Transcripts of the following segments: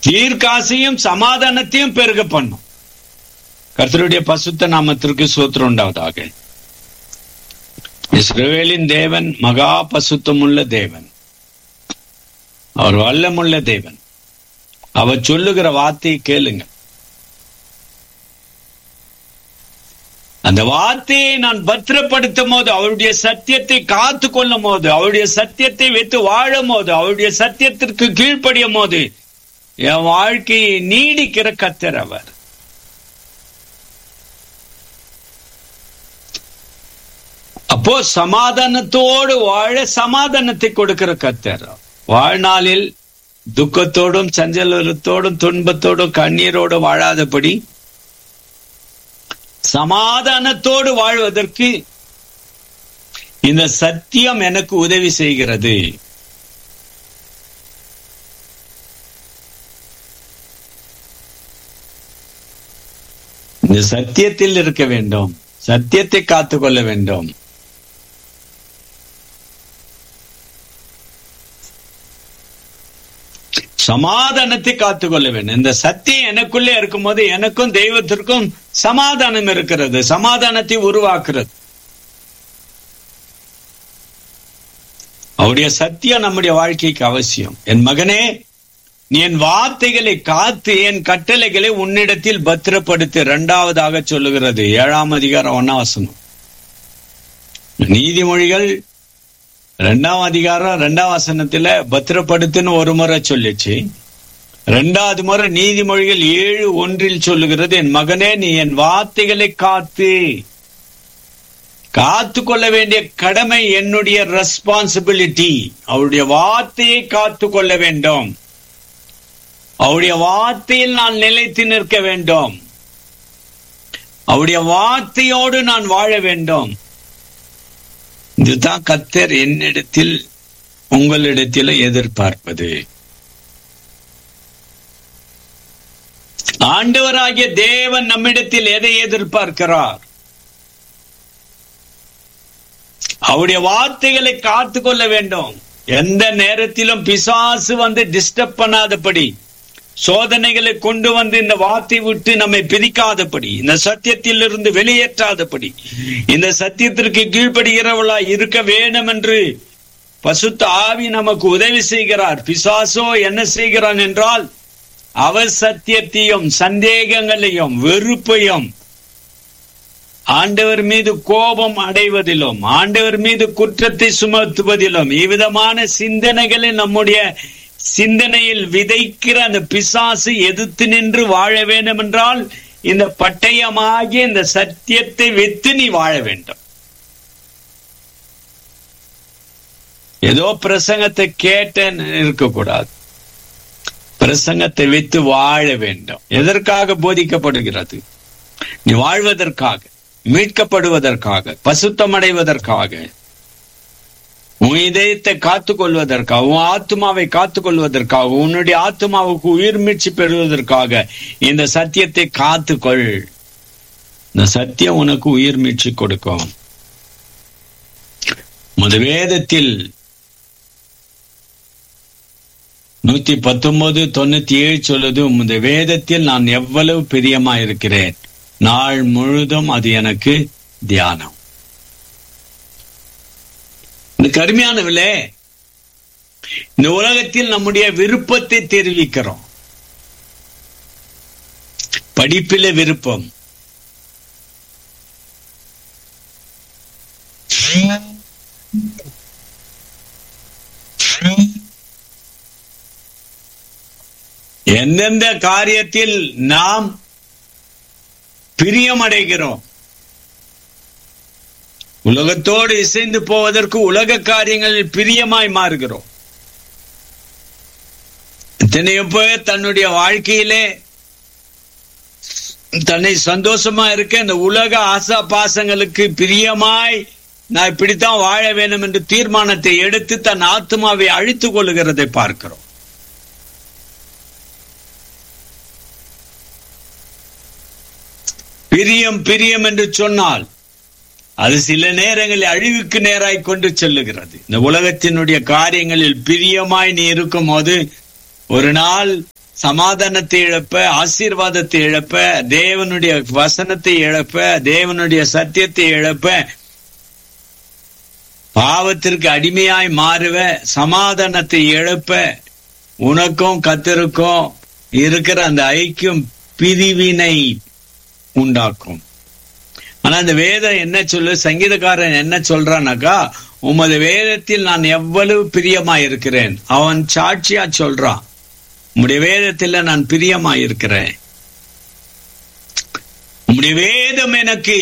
தீர்க்காசையும் சமாதானத்தையும் பெருக பண்ணும் கர்த்தருடைய பசுத்த நாமத்திற்கு சோத்திரம் உண்டாவதாக இஸ்ரவேலின் தேவன் மகா பசுத்தமுள்ள தேவன் அவர் வல்லமுள்ள தேவன் அவர் சொல்லுகிற வார்த்தையை கேளுங்க அந்த வார்த்தையை நான் பத்திரப்படுத்தும் போது அவருடைய சத்தியத்தை காத்து கொள்ளும் போது அவருடைய சத்தியத்தை வைத்து வாழும் போது அவருடைய சத்தியத்திற்கு கீழ்ப்படியும் போது என் வாழ்க்கையை நீடிக்கிற கத்தர் அவர் அப்போ சமாதானத்தோடு வாழ சமாதானத்தை கொடுக்கிற கத்தர் வாழ்நாளில் துக்கத்தோடும் சஞ்சலத்தோடும் துன்பத்தோடும் கண்ணீரோடும் வாழாதபடி சமாதானத்தோடு வாழ்வதற்கு இந்த சத்தியம் எனக்கு உதவி செய்கிறது இந்த சத்தியத்தில் இருக்க வேண்டும் சத்தியத்தை காத்துக்கொள்ள வேண்டும் சமாதானத்தை காத்துக்கொள்ள வேண்டும் இந்த சத்தியம் எனக்குள்ளே இருக்கும்போது எனக்கும் தெய்வத்திற்கும் சமாதானம் இருக்கிறது சமாதானத்தை உருவாக்குறது அவருடைய சத்தியம் நம்முடைய வாழ்க்கைக்கு அவசியம் என் மகனே நீ என் வார்த்தைகளை காத்து என் கட்டளைகளை உன்னிடத்தில் பத்திரப்படுத்தி இரண்டாவதாக சொல்லுகிறது ஏழாம் அதிகாரம் ஒன்னாவசனம் நீதிமொழிகள் ரெண்டாம் அதிகாரம் ரெண்டாம் வசனத்துல பத்திரப்படுத்துன்னு ஒரு முறை சொல்லிச்சு ரெண்டாவது முறை நீதிமொழிகள் ஏழு ஒன்றில் சொல்லுகிறது என் மகனே நீ என் வார்த்தைகளை காத்து காத்து கொள்ள வேண்டிய கடமை என்னுடைய ரெஸ்பான்சிபிலிட்டி அவருடைய வார்த்தையை காத்து கொள்ள வேண்டும் அவருடைய வார்த்தையில் நான் நிலைத்து நிற்க வேண்டும் அவருடைய வார்த்தையோடு நான் வாழ வேண்டும் இதுதான் கத்தர் என்னிடத்தில் உங்களிடத்தில் எதிர்பார்ப்பது ஆண்டவராகிய தேவன் நம்மிடத்தில் எதை எதிர்பார்க்கிறார் அவருடைய வார்த்தைகளை காத்து கொள்ள வேண்டும் எந்த நேரத்திலும் பிசாசு வந்து டிஸ்டர்ப் பண்ணாதபடி சோதனைகளை கொண்டு வந்து இந்த வார்த்தை விட்டு நம்மை பிரிக்காதபடி இந்த சத்தியத்தில் இருந்து வெளியேற்றாதபடி இந்த சத்தியத்திற்கு கீழ்ப்படுகிறவளா இருக்க வேண்டும் என்று பசுத்த ஆவி நமக்கு உதவி செய்கிறார் பிசாசோ என்ன செய்கிறான் என்றால் அவர் சத்தியத்தையும் சந்தேகங்களையும் வெறுப்பையும் ஆண்டவர் மீது கோபம் அடைவதிலும் ஆண்டவர் மீது குற்றத்தை சுமத்துவதிலும் இவ்விதமான சிந்தனைகளை நம்முடைய சிந்தனையில் விதைக்கிற அந்த பிசாசு எதிர்த்து நின்று வாழ வேண்டும் என்றால் இந்த பட்டயமாகிய இந்த சத்தியத்தை வைத்து நீ வாழ வேண்டும் ஏதோ பிரசங்கத்தை கேட்டேன்னு இருக்கக்கூடாது பிரசங்கத்தை வைத்து வாழ வேண்டும் எதற்காக போதிக்கப்படுகிறது நீ வாழ்வதற்காக மீட்கப்படுவதற்காக பசுத்தமடைவதற்காக உன் இதயத்தை காத்துக் கொள்வதற்காக உன் ஆத்மாவை காத்துக் கொள்வதற்காக உன்னுடைய ஆத்மாவுக்கு உயிர் மீட்சி பெறுவதற்காக இந்த சத்தியத்தை காத்துக்கொள் இந்த சத்தியம் உனக்கு உயிர் மீட்சி கொடுக்கும் முத வேதத்தில் நூத்தி பத்தொன்பது தொண்ணூத்தி ஏழு சொல்லுது உமது வேதத்தில் நான் எவ்வளவு பிரியமா இருக்கிறேன் நாள் முழுதும் அது எனக்கு தியானம் இந்த கருமையானவில்லை இந்த உலகத்தில் நம்முடைய விருப்பத்தை தெரிவிக்கிறோம் படிப்பில விருப்பம் எந்தெந்த காரியத்தில் நாம் பிரியமடைகிறோம் உலகத்தோடு இசைந்து போவதற்கு உலக காரியங்களில் பிரியமாய் மாறுகிறோம் எத்தனையோ பேர் தன்னுடைய வாழ்க்கையிலே தன்னை சந்தோஷமா இருக்க இந்த உலக ஆசா பாசங்களுக்கு பிரியமாய் நான் இப்படித்தான் வாழ வேண்டும் என்று தீர்மானத்தை எடுத்து தன் ஆத்மாவை அழித்துக் கொள்ளுகிறதை பார்க்கிறோம் பிரியம் பிரியம் என்று சொன்னால் அது சில நேரங்களில் அழிவுக்கு நேராய் கொண்டு செல்லுகிறது இந்த உலகத்தினுடைய காரியங்களில் பிரியமாய் நீ இருக்கும் போது ஒரு நாள் சமாதானத்தை இழப்ப ஆசீர்வாதத்தை இழப்ப தேவனுடைய வசனத்தை இழப்ப தேவனுடைய சத்தியத்தை இழப்ப பாவத்திற்கு அடிமையாய் மாறுவ சமாதானத்தை இழப்ப உனக்கும் கத்தருக்கும் இருக்கிற அந்த ஐக்கியம் பிரிவினை உண்டாக்கும் ஆனா அந்த வேதம் என்ன சொல்லு சங்கீதக்காரன் என்ன சொல்றானாக்கா உமது வேதத்தில் நான் எவ்வளவு பிரியமா இருக்கிறேன் அவன் சாட்சியா சொல்றான் உம்முடைய வேதத்தில் நான் பிரியமா இருக்கிறேன் உம்முடைய வேதம் எனக்கு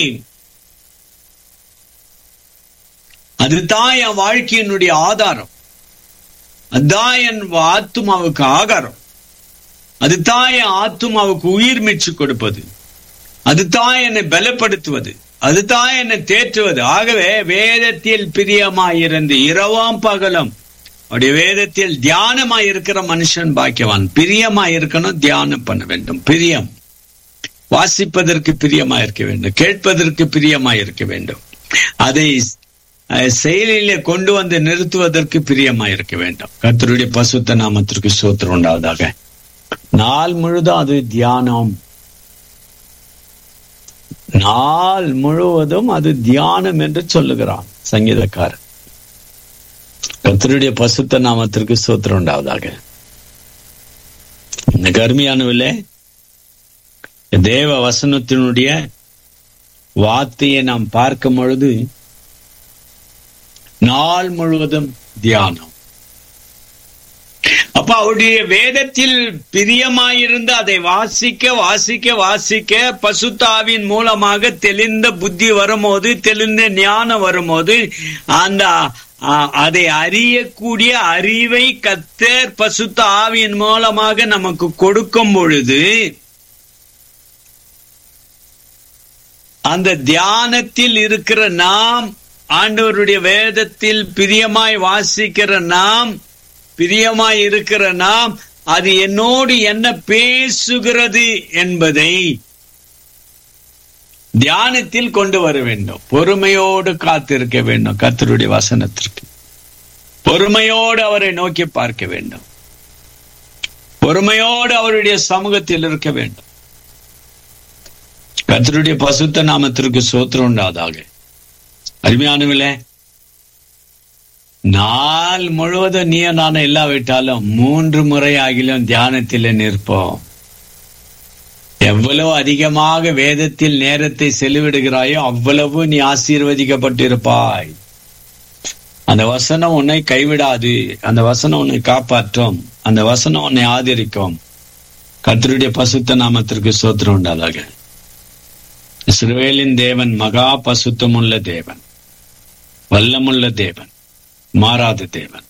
அதுதான் என் வாழ்க்கையினுடைய ஆதாரம் அதுதான் என் ஆத்துமாவுக்கு ஆகாரம் அதுதான் என் ஆத்துமாவுக்கு உயிர் மீச்சு கொடுப்பது அதுதான் என்னை பலப்படுத்துவது அதுதான் என்னை தேற்றுவது ஆகவே வேதத்தில் பிரியமாயிருந்து இரவாம் பகலும் அவருடைய வேதத்தில் தியானமாய் இருக்கிற மனுஷன் பாக்கியவான் பிரியமா இருக்கணும் தியானம் பண்ண வேண்டும் பிரியம் வாசிப்பதற்கு பிரியமா இருக்க வேண்டும் கேட்பதற்கு பிரியமா இருக்க வேண்டும் அதை செயலிலே கொண்டு வந்து நிறுத்துவதற்கு பிரியமா இருக்க வேண்டும் கத்தருடைய பசுத்த நாமத்திற்கு சோத்திரம் உண்டாவதாக நாள் முழுதும் அது தியானம் நாள் முழுவதும் அது தியானம் என்று சொல்லுகிறான் சங்கீதக்காரன் கத்தருடைய பசுத்த நாமத்திற்கு சோத்திரம் உண்டாவதாக இந்த கருமையானவில்லை தேவ வசனத்தினுடைய வார்த்தையை நாம் பார்க்கும் பொழுது நாள் முழுவதும் தியானம் அப்ப அவருடைய வேதத்தில் பிரியமாயிருந்து அதை வாசிக்க வாசிக்க வாசிக்க பசுத்தாவின் மூலமாக தெளிந்த புத்தி வரும்போது தெளிந்த ஞானம் வரும்போது அந்த அதை அறியக்கூடிய அறிவை கத்தர் பசுத்த ஆவியின் மூலமாக நமக்கு கொடுக்கும் பொழுது அந்த தியானத்தில் இருக்கிற நாம் ஆண்டவருடைய வேதத்தில் பிரியமாய் வாசிக்கிற நாம் பிரியமாய் இருக்கிற நாம் அது என்னோடு என்ன பேசுகிறது என்பதை தியானத்தில் கொண்டு வர வேண்டும் பொறுமையோடு காத்திருக்க வேண்டும் கத்தருடைய வசனத்திற்கு பொறுமையோடு அவரை நோக்கி பார்க்க வேண்டும் பொறுமையோடு அவருடைய சமூகத்தில் இருக்க வேண்டும் கத்தருடைய பசுத்த நாமத்திற்கு சோத்திரம் உண்டாதாக அருமையானவில்லை நாள் முழுவதும் நீ நான் இல்லாவிட்டாலும் மூன்று முறை ஆகிலும் தியானத்தில் நிற்போம் எவ்வளவு அதிகமாக வேதத்தில் நேரத்தை செலவிடுகிறாயோ அவ்வளவு நீ ஆசீர்வதிக்கப்பட்டிருப்பாய் அந்த வசனம் உன்னை கைவிடாது அந்த வசனம் உன்னை காப்பாற்றும் அந்த வசனம் உன்னை ஆதரிக்கும் கத்தருடைய பசுத்த நாமத்திற்கு சோத்திரம் உண்டாதாக இஸ்ரவேலின் தேவன் மகா பசுத்தமுள்ள தேவன் வல்லமுள்ள தேவன் மாறாத தேவன்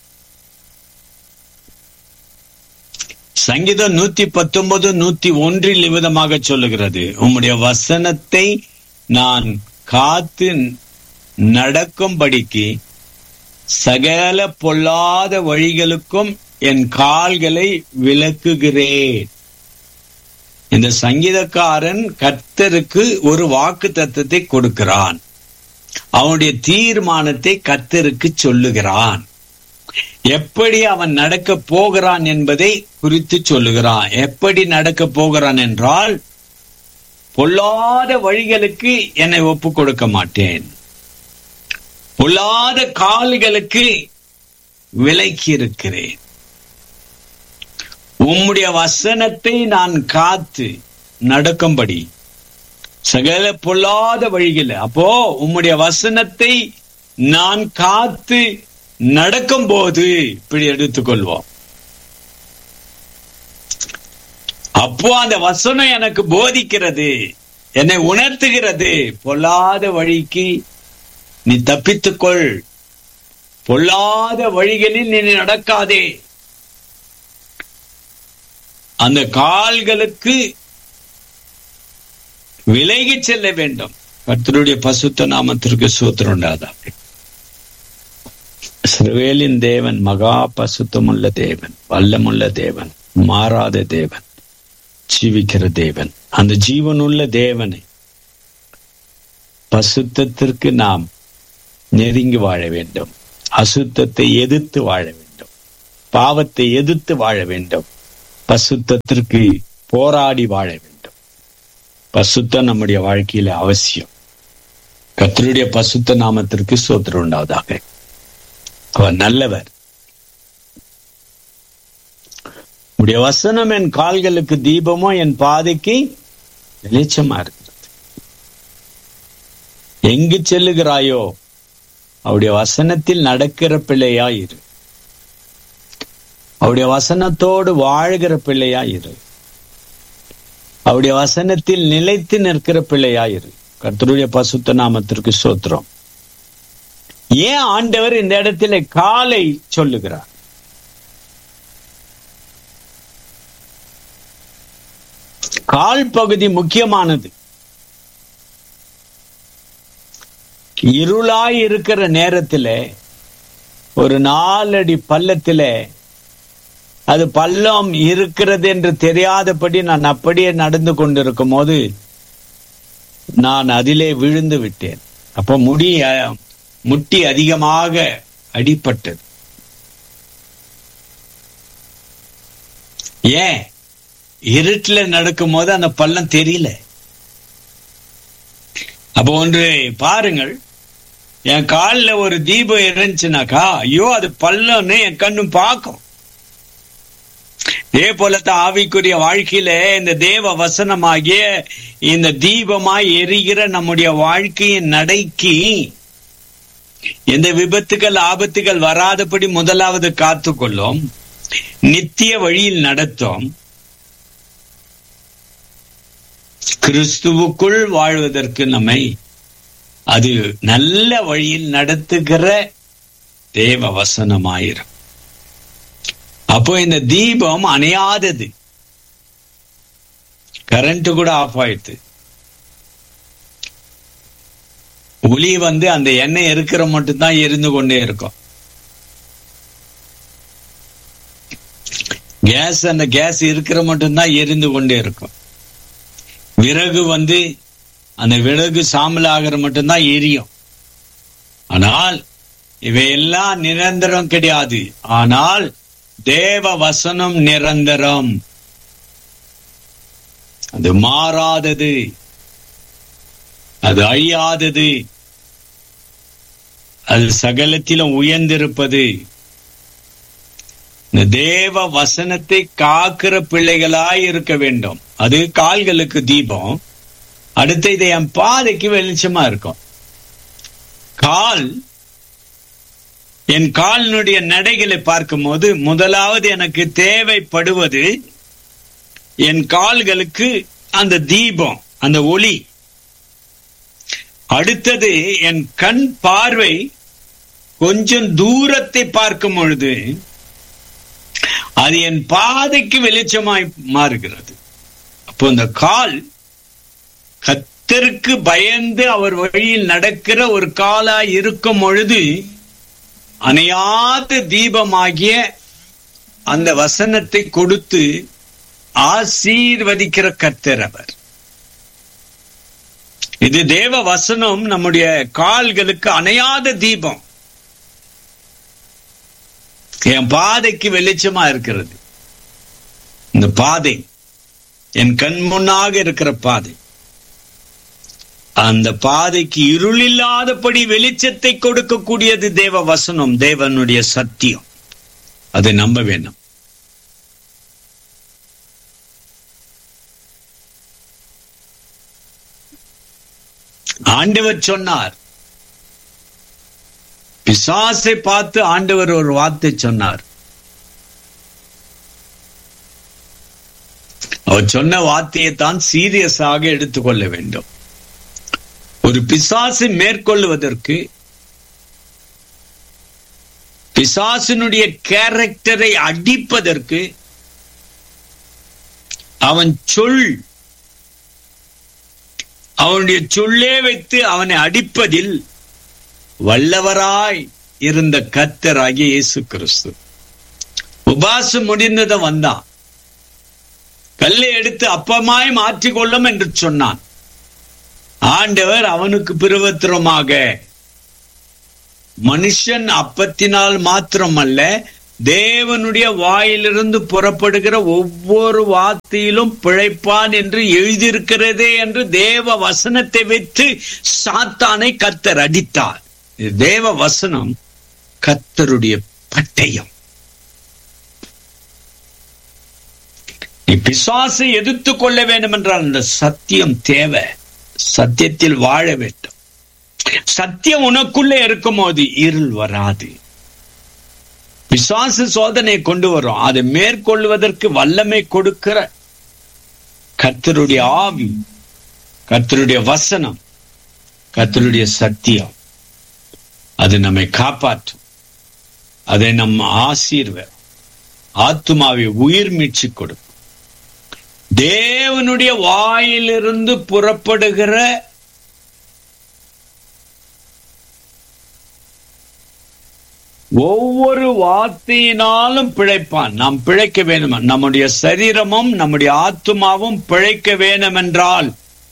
சங்கீதம் நூத்தி பத்தொன்பது நூத்தி ஒன்றில் விதமாக சொல்லுகிறது உம்முடைய வசனத்தை நான் காத்து நடக்கும்படிக்கு சகல பொல்லாத வழிகளுக்கும் என் கால்களை விளக்குகிறேன் இந்த சங்கீதக்காரன் கர்த்தருக்கு ஒரு வாக்கு தத்துவத்தை கொடுக்கிறான் அவனுடைய தீர்மானத்தை கர்த்தருக்கு சொல்லுகிறான் எப்படி அவன் நடக்க போகிறான் என்பதை குறித்து சொல்லுகிறான் எப்படி நடக்க போகிறான் என்றால் பொல்லாத வழிகளுக்கு என்னை ஒப்பு கொடுக்க மாட்டேன் பொல்லாத கால்களுக்கு விலக்கி இருக்கிறேன் உம்முடைய வசனத்தை நான் காத்து நடக்கும்படி சகல பொல்லாத வழிகள் அப்போ உம்முடைய வசனத்தை நான் காத்து நடக்கும் போது இப்படி எடுத்துக்கொள்வோம் அப்போ அந்த வசனம் எனக்கு போதிக்கிறது என்னை உணர்த்துகிறது பொல்லாத வழிக்கு நீ தப்பித்துக்கொள் பொல்லாத வழிகளில் நீ நடக்காதே அந்த கால்களுக்கு விலகி செல்ல வேண்டும் கர்த்தருடைய பசுத்த நாமத்திற்கு சூத்திரம் உண்டாதாக சிறுவேலின் தேவன் மகா பசுத்தமுள்ள தேவன் வல்லமுள்ள தேவன் மாறாத தேவன் ஜீவிக்கிற தேவன் அந்த ஜீவனுள்ள தேவனை பசுத்தத்திற்கு நாம் நெருங்கி வாழ வேண்டும் அசுத்தத்தை எதிர்த்து வாழ வேண்டும் பாவத்தை எதிர்த்து வாழ வேண்டும் பசுத்தத்திற்கு போராடி வாழ வேண்டும் பசுத்தம் நம்முடைய வாழ்க்கையில அவசியம் கத்தருடைய பசுத்த நாமத்திற்கு சோத்திரம் உண்டாவதாக அவர் நல்லவர் உடைய வசனம் என் கால்களுக்கு தீபமோ என் பாதைக்கு வெளிச்சமா இருக்கிறது எங்கு செல்லுகிறாயோ அவருடைய வசனத்தில் நடக்கிற பிள்ளையா இரு அவருடைய வசனத்தோடு வாழ்கிற பிள்ளையா இரு அவருடைய வசனத்தில் நிலைத்து நிற்கிற பிள்ளையா இரு கர்த்தருடைய பசுத்த நாமத்திற்கு சோத்திரம் ஏன் ஆண்டவர் இந்த இடத்துல காலை சொல்லுகிறார் கால் பகுதி முக்கியமானது இருளாய் இருக்கிற நேரத்துல ஒரு நாலடி பள்ளத்துல அது பள்ளம் இருக்கிறது என்று தெரியாதபடி நான் அப்படியே நடந்து கொண்டிருக்கும் போது நான் அதிலே விழுந்து விட்டேன் அப்ப முடி அஹ், முட்டி அதிகமாக அடிபட்டது ஏன் இருட்டுல நடக்கும் போது அந்த பள்ளம் தெரியல அப்ப ஒன்று பாருங்கள் என் காலில் ஒரு தீபம் இருந்துச்சுனாக்கா ஐயோ அது பள்ளம்னு என் கண்ணும் பார்க்கும் இதே போலத்தான் ஆவிக்குரிய வாழ்க்கையில இந்த தேவ வசனமாகிய இந்த தீபமாய் எரிகிற நம்முடைய வாழ்க்கையின் நடைக்கு எந்த விபத்துகள் ஆபத்துகள் வராதபடி முதலாவது காத்துக்கொள்ளும் நித்திய வழியில் நடத்தும் கிறிஸ்துவுக்குள் வாழ்வதற்கு நம்மை அது நல்ல வழியில் நடத்துகிற தேவ வசனமாயிரும் அப்போ இந்த தீபம் அணையாதது கரண்ட் கூட ஆஃப் ஆயிடுது ஒளி வந்து அந்த எண்ணெய் இருக்கிற மட்டும்தான் எரிந்து கொண்டே இருக்கும் கேஸ் அந்த கேஸ் இருக்கிற மட்டும்தான் எரிந்து கொண்டே இருக்கும் விறகு வந்து அந்த விறகு சாம்பல் ஆகிற மட்டும்தான் எரியும் ஆனால் இவையெல்லாம் நிரந்தரம் கிடையாது ஆனால் தேவ வசனம் நிரந்தரம் அது மாறாதது அது அழியாதது அது சகலத்திலும் உயர்ந்திருப்பது இந்த தேவ வசனத்தை காக்கிற பிள்ளைகளாய் இருக்க வேண்டும் அது கால்களுக்கு தீபம் அடுத்து இது என் பாதைக்கு வெளிச்சமா இருக்கும் கால் என் காலினுடைய நடைகளை பார்க்கும்போது முதலாவது எனக்கு தேவைப்படுவது என் கால்களுக்கு அந்த தீபம் அந்த ஒளி அடுத்தது என் கண் பார்வை கொஞ்சம் தூரத்தை பார்க்கும் பொழுது அது என் பாதைக்கு வெளிச்சமாய் மாறுகிறது அப்போ இந்த கால் கத்தருக்கு பயந்து அவர் வழியில் நடக்கிற ஒரு காலாய் இருக்கும் பொழுது அணையாத தீபமாகிய அந்த வசனத்தை கொடுத்து ஆசீர்வதிக்கிற கர்த்தர் அவர் இது தேவ வசனம் நம்முடைய கால்களுக்கு அணையாத தீபம் என் பாதைக்கு வெளிச்சமா இருக்கிறது இந்த பாதை என் கண் முன்னாக இருக்கிற பாதை அந்த பாதைக்கு இருள் இல்லாதபடி வெளிச்சத்தை கொடுக்கக்கூடியது தேவ வசனம் தேவனுடைய சத்தியம் அதை நம்ப வேண்டும் ஆண்டவர் சொன்னார் பிசாசை பார்த்து ஆண்டவர் ஒரு வார்த்தை சொன்னார் அவர் சொன்ன வார்த்தையை தான் சீரியஸாக எடுத்துக்கொள்ள வேண்டும் ஒரு பிசாசு மேற்கொள்வதற்கு பிசாசினுடைய கேரக்டரை அடிப்பதற்கு அவன் சொல் அவனுடைய சொல்லே வைத்து அவனை அடிப்பதில் வல்லவராய் இருந்த கத்தராகிய இயேசு கிறிஸ்து உபாசம் முடிந்தத வந்தான் கல்லை எடுத்து அப்பமாய் மாற்றிக்கொள்ளும் என்று சொன்னான் ஆண்டவர் அவனுக்கு பிரிவத்திரமாக மனுஷன் அப்பத்தினால் மாத்திரமல்ல தேவனுடைய வாயிலிருந்து புறப்படுகிற ஒவ்வொரு வார்த்தையிலும் பிழைப்பான் என்று எழுதியிருக்கிறதே என்று தேவ வசனத்தை வைத்து சாத்தானை கத்தர் அடித்தார் இது தேவ வசனம் கத்தருடைய பட்டயம் நீ பிசாசை எதிர்த்து கொள்ள வேண்டும் என்றால் அந்த சத்தியம் தேவை சத்தியத்தில் வாழ வேண்டும் சத்தியம் உனக்குள்ளே இருக்கும் போது இருள் வராது பிசாசு சோதனை கொண்டு வரும் அதை மேற்கொள்வதற்கு வல்லமை கொடுக்கிற கர்த்தருடைய ஆவி கர்த்தருடைய வசனம் கர்த்தருடைய சத்தியம் அது நம்மை காப்பாற்றும் அதை நம்ம ஆசீர்வ ஆத்மாவை உயிர் மீட்சி கொடுக்கும் தேவனுடைய வாயிலிருந்து புறப்படுகிற ஒவ்வொரு வார்த்தையினாலும் பிழைப்பான் நாம் பிழைக்க வேண்டும் நம்முடைய சரீரமும் நம்முடைய ஆத்மாவும் பிழைக்க வேண்டும் என்றால்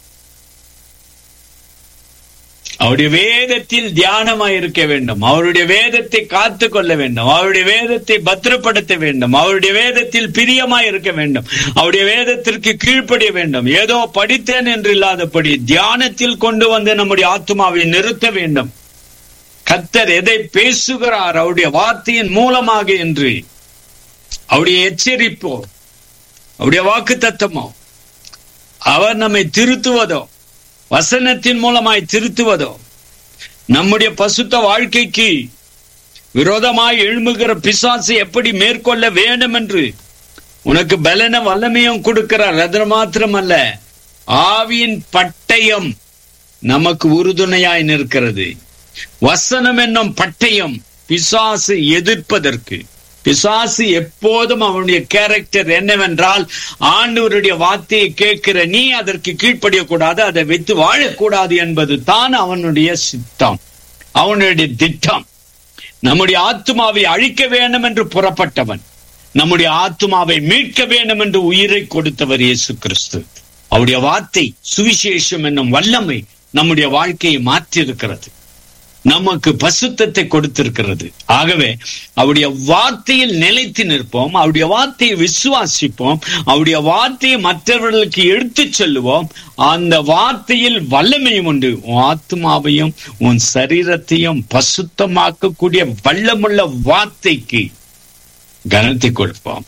அவருடைய வேதத்தில் தியானமாய் இருக்க வேண்டும் அவருடைய வேதத்தை காத்து கொள்ள வேண்டும் அவருடைய வேதத்தை பத்திரப்படுத்த வேண்டும் அவருடைய வேதத்தில் பிரியமாய் இருக்க வேண்டும் அவருடைய வேதத்திற்கு கீழ்ப்படிய வேண்டும் ஏதோ படித்தேன் என்று இல்லாதபடி தியானத்தில் கொண்டு வந்து நம்முடைய ஆத்மாவை நிறுத்த வேண்டும் கத்தர் எதை பேசுகிறார் அவருடைய வார்த்தையின் மூலமாக என்று அவருடைய எச்சரிப்போ அவருடைய வாக்கு தத்தமோ அவர் நம்மை திருத்துவதோ வசனத்தின் மூலமாய் திருத்துவதோ நம்முடைய பசுத்த வாழ்க்கைக்கு விரோதமாய் எழும்புகிற பிசாசை எப்படி மேற்கொள்ள வேண்டும் என்று உனக்கு பலன வல்லமையும் கொடுக்கிறார் அது மாத்திரமல்ல ஆவியின் பட்டயம் நமக்கு உறுதுணையாய் நிற்கிறது வசனம் என்னும் பட்டயம் பிசாசு எதிர்ப்பதற்கு பிசாசு எப்போதும் அவனுடைய கேரக்டர் என்னவென்றால் ஆண்டவருடைய வார்த்தையை கேட்கிற நீ அதற்கு கீழ்ப்படியக்கூடாது அதை வைத்து வாழக்கூடாது என்பது தான் அவனுடைய சித்தம் அவனுடைய திட்டம் நம்முடைய ஆத்மாவை அழிக்க வேண்டும் என்று புறப்பட்டவன் நம்முடைய ஆத்மாவை மீட்க வேண்டும் என்று உயிரை கொடுத்தவர் இயேசு கிறிஸ்து அவருடைய வார்த்தை சுவிசேஷம் என்னும் வல்லமை நம்முடைய வாழ்க்கையை மாற்றியிருக்கிறது நமக்கு பசுத்தத்தை கொடுத்திருக்கிறது ஆகவே அவருடைய வார்த்தையில் நிலைத்து நிற்போம் அவருடைய வார்த்தையை விசுவாசிப்போம் அவருடைய வார்த்தையை மற்றவர்களுக்கு எடுத்து செல்லுவோம் அந்த வார்த்தையில் வல்லமையும் உண்டு உன் ஆத்மாவையும் உன் சரீரத்தையும் பசுத்தமாக்கக்கூடிய வல்லமுள்ள வார்த்தைக்கு கனத்தை கொடுப்போம்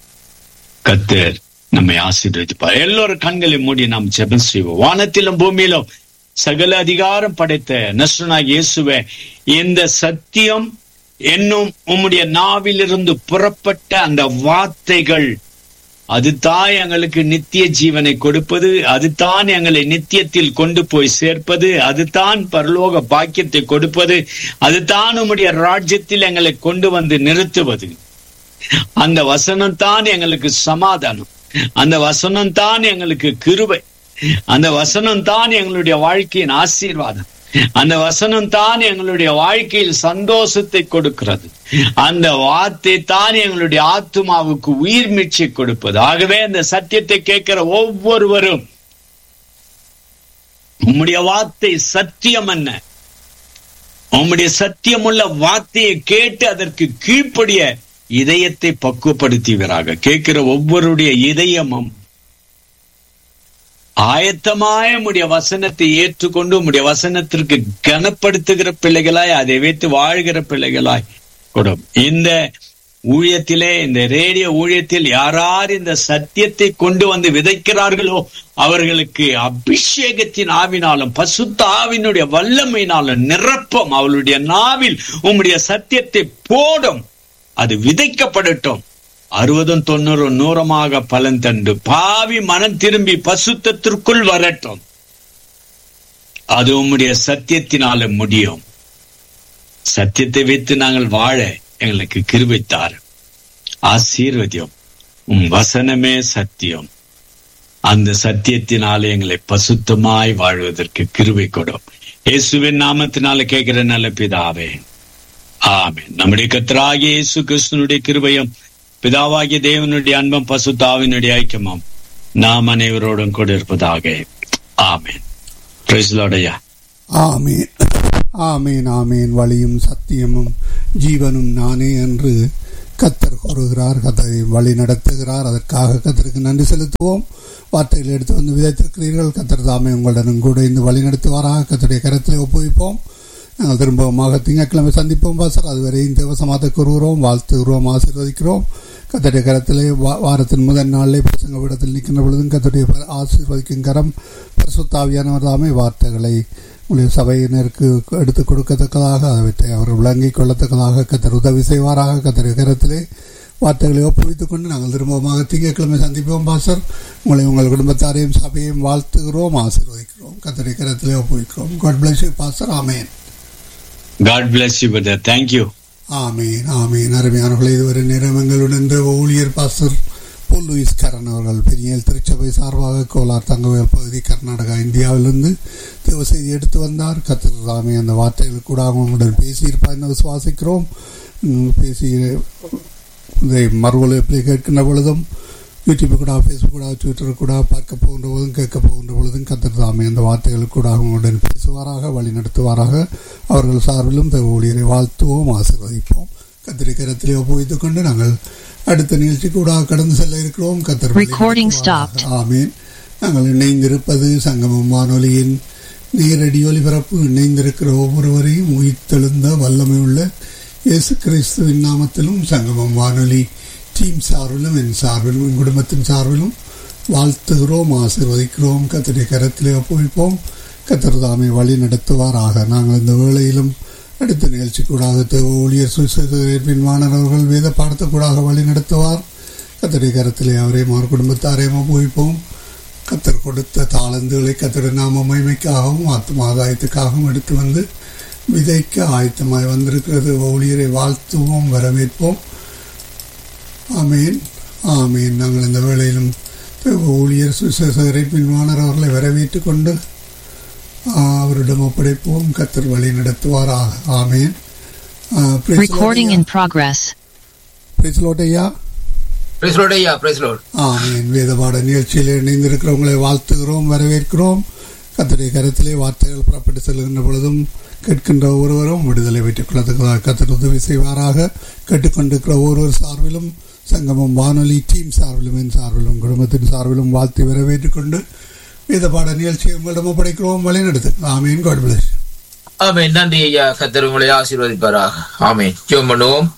கத்தர் நம்மை ஆசீர்வதிப்பார் எல்லோரும் கண்களை மூடி நாம் ஜெபம் செய்வோம் வானத்திலும் பூமியிலும் சகல அதிகாரம் படைத்த நசுனா இயேசுவே இந்த சத்தியம் என்னும் உம்முடைய நாவிலிருந்து புறப்பட்ட அந்த வார்த்தைகள் அதுதான் எங்களுக்கு நித்திய ஜீவனை கொடுப்பது அதுதான் எங்களை நித்தியத்தில் கொண்டு போய் சேர்ப்பது அதுதான் பரலோக பாக்கியத்தை கொடுப்பது அதுதான் உம்முடைய ராஜ்யத்தில் எங்களை கொண்டு வந்து நிறுத்துவது அந்த வசனம் தான் எங்களுக்கு சமாதானம் அந்த வசனம் தான் எங்களுக்கு கிருபை அந்த வசனம் தான் எங்களுடைய வாழ்க்கையின் ஆசீர்வாதம் அந்த வசனம் தான் எங்களுடைய வாழ்க்கையில் சந்தோஷத்தை கொடுக்கிறது அந்த வார்த்தை தான் எங்களுடைய ஆத்மாவுக்கு உயிர் மீட்சி கொடுப்பது ஆகவே அந்த சத்தியத்தை கேட்கிற ஒவ்வொருவரும் உம்முடைய வார்த்தை சத்தியம் என்ன உம்முடைய சத்தியமுள்ள வார்த்தையை கேட்டு அதற்கு கீழ்ப்படிய இதயத்தை பக்குவப்படுத்துவீராக கேட்கிற ஒவ்வொருடைய இதயமும் ஆயத்தமாய உடைய வசனத்தை ஏற்றுக்கொண்டு உடைய வசனத்திற்கு கனப்படுத்துகிற பிள்ளைகளாய் அதை வைத்து வாழ்கிற பிள்ளைகளாய் கொடும் இந்த ஊழியத்திலே இந்த ரேடியோ ஊழியத்தில் யாரார் இந்த சத்தியத்தை கொண்டு வந்து விதைக்கிறார்களோ அவர்களுக்கு அபிஷேகத்தின் ஆவினாலும் பசுத்த ஆவினுடைய வல்லமையினாலும் நிரப்பம் அவளுடைய நாவில் உம்முடைய சத்தியத்தை போடும் அது விதைக்கப்படட்டும் அறுபதும் தொண்ணூறும் நூறமாக பலன் தண்டு பாவி மனம் திரும்பி பசுத்தத்திற்குள் வரட்டும் அது உம்முடைய சத்தியத்தினால முடியும் சத்தியத்தை வைத்து நாங்கள் வாழ எங்களுக்கு கிருபித்தார் ஆசீர்வதியம் உம் வசனமே சத்தியம் அந்த சத்தியத்தினால எங்களை பசுத்தமாய் வாழ்வதற்கு கிருபை கொடும் இயேசுவின் நாமத்தினால கேட்கிற நல்ல பிதாவே ஆமே நம்முடைய கத்தராகிய இயேசு கிறிஸ்தனுடைய கிருபையும் பிதாவாகிய தேவனுடைய அன்பம் பசுத்தாவினுடைய ஐக்கியமும் நாம் அனைவரோடும் கூட இருப்பதாக ஆமேன் பிரைஸ்லோடையா ஆமேன் ஆமேன் ஆமேன் வழியும் சத்தியமும் ஜீவனும் நானே என்று கத்தர் கூறுகிறார் கத்தரை வழி நடத்துகிறார் அதற்காக கத்தருக்கு நன்றி செலுத்துவோம் வார்த்தைகளை எடுத்து வந்து விதைத்திருக்கிறீர்கள் கத்தர் தாமே உங்களுடன் கூட இந்த வழி நடத்துவாராக கத்தருடைய கரத்தில் ஒப்புவிப்போம் நாங்கள் திரும்பமாக திங்கட்கிழமை சந்திப்போம் பாசர் அதுவரை இந்த வசமாத்த கூறுகிறோம் வாழ்த்துகிறோம் ஆசீர்வதிக்கிறோம் கத்தருடைய கரத்திலே வாரத்தின் முதல் நாளிலே பிரசங்க விடத்தில் நிற்கின்ற பொழுதும் கத்தருடைய ஆசீர்வதிக்கும் கரம் பரிசுத்தாவியானவர் தாமே வார்த்தைகளை உங்களுடைய சபையினருக்கு எடுத்துக் கொடுக்கத்தக்கதாக அவற்றை அவர் விளங்கிக் கொள்ளத்தக்கதாக கத்தர் உதவி செய்வாராக கத்தருடைய கரத்திலே வார்த்தைகளை ஒப்புவித்துக் கொண்டு நாங்கள் திரும்பமாக திங்கட்கிழமை சந்திப்போம் பாசர் உங்களை உங்கள் குடும்பத்தாரையும் சபையையும் வாழ்த்துகிறோம் ஆசீர்வதிக்கிறோம் கத்தருடைய கரத்திலே ஒப்புவிக்கிறோம் காட் பிளஸ் யூ பாசர் ஆமேன் God bless you brother thank you ஆமீன் ஆமீன் அருமையானவர்களை இதுவரை நேரம் எங்களுடன் ஊழியர் பாஸ்டர் போல் லூயிஸ் கரண் அவர்கள் பெரிய திருச்சபை சார்பாக கோலார் தங்கவேல் பகுதி கர்நாடகா இந்தியாவிலிருந்து தேவ செய்தி எடுத்து வந்தார் கத்திர ராமே அந்த வார்த்தைகள் கூட அவங்களுடன் பேசியிருப்பார் என்று விசுவாசிக்கிறோம் பேசி இதை மறுவலைப்பில் கேட்கின்ற பொழுதும் யூடியூப் கூட ஃபேஸ்புக் கூட ட்விட்டர் கூட பார்க்க போகின்ற பொழுதும் கேட்க போகின்ற பொழுதும் கத்தர் தாமே அந்த வார்த்தைகள் கூட அவங்களுடன் பேசுவாராக வழி நடத்துவாராக அவர்கள் சார்பிலும் ஊழியரை வாழ்த்துவோம் ஆசிர்வதிப்போம் கத்திரி கரத்திலே ஒப்புவித்துக் கொண்டு நாங்கள் அடுத்த நிகழ்ச்சி கூட கடந்து செல்ல இருக்கிறோம் கத்தர் ஆமீன் நாங்கள் இணைந்திருப்பது சங்கமம் வானொலியின் நேரடி ஒலிபரப்பு இணைந்திருக்கிற ஒவ்வொருவரையும் உயிர்த்தெழுந்த வல்லமை உள்ள இயேசு கிறிஸ்துவின் நாமத்திலும் சங்கமம் வானொலி டீம் சார்பிலும் என் சார்பிலும் என் குடும்பத்தின் சார்பிலும் வாழ்த்துகிறோம் ஆசிர்வதிக்கிறோம் கத்தருடைய கரத்திலே ஒப்புவிப்போம் கத்தர் தாமை வழி நடத்துவாராக நாங்கள் இந்த வேளையிலும் அடுத்த நிகழ்ச்சி கூடாக ஊழியர் சுவிசேஷன் மாணவர்கள் வேத பாடத்துக்கூடாக வழி நடத்துவார் கத்தருடைய கரத்திலே அவரையும் அவர் குடும்பத்தாரையும் ஒப்புவிப்போம் கத்தர் கொடுத்த தாளந்துகளை கத்தருடைய நாம மகிமைக்காகவும் ஆத்ம ஆதாயத்துக்காகவும் எடுத்து வந்து விதைக்க ஆயத்தமாய் வந்திருக்கிறது ஊழியரை வாழ்த்துவோம் வரவேற்போம் ஆமீன் ஆமீன் நாங்கள் இந்த வேளையிலும் ஊழியர் சுசேசகரை பின்வானர் அவர்களை வரவேற்று கொண்டு அவரிடம் ஒப்படைப்போம் கத்தர் வழி நடத்துவாராக ஆமீன் Recording in progress. ஐயா ஆமீன் வேதபாட நிகழ்ச்சியில் இணைந்திருக்கிறவங்களை வாழ்த்துகிறோம் வரவேற்கிறோம் கத்தருடைய கருத்திலே வார்த்தைகள் புறப்பட்டு செல்கின்ற பொழுதும் கேட்கின்ற ஒருவரும் விடுதலை பெற்றுக் கொள்ளத்தக்கதாக கத்தர் உதவி செய்வாராக கேட்டுக்கொண்டிருக்கிற ஒருவர் சார்பிலும் சங்கமம் வானொலி டீம் சார்பிலும் என் சார்பிலும் குடும்பத்தின் சார்பிலும் வாழ்த்து வரவேற்றுக் கொண்டு வேத பாட நிகழ்ச்சியை உங்களிடம் ஒப்படைக்கிறோம் வழிநடத்து ஆமீன் காட் பிளஸ் ஆமேன் நன்றி ஐயா கத்தர் உங்களை ஆசீர்வதிப்பாராக ஆமேன் ஜெபம் பண்ணுவோம்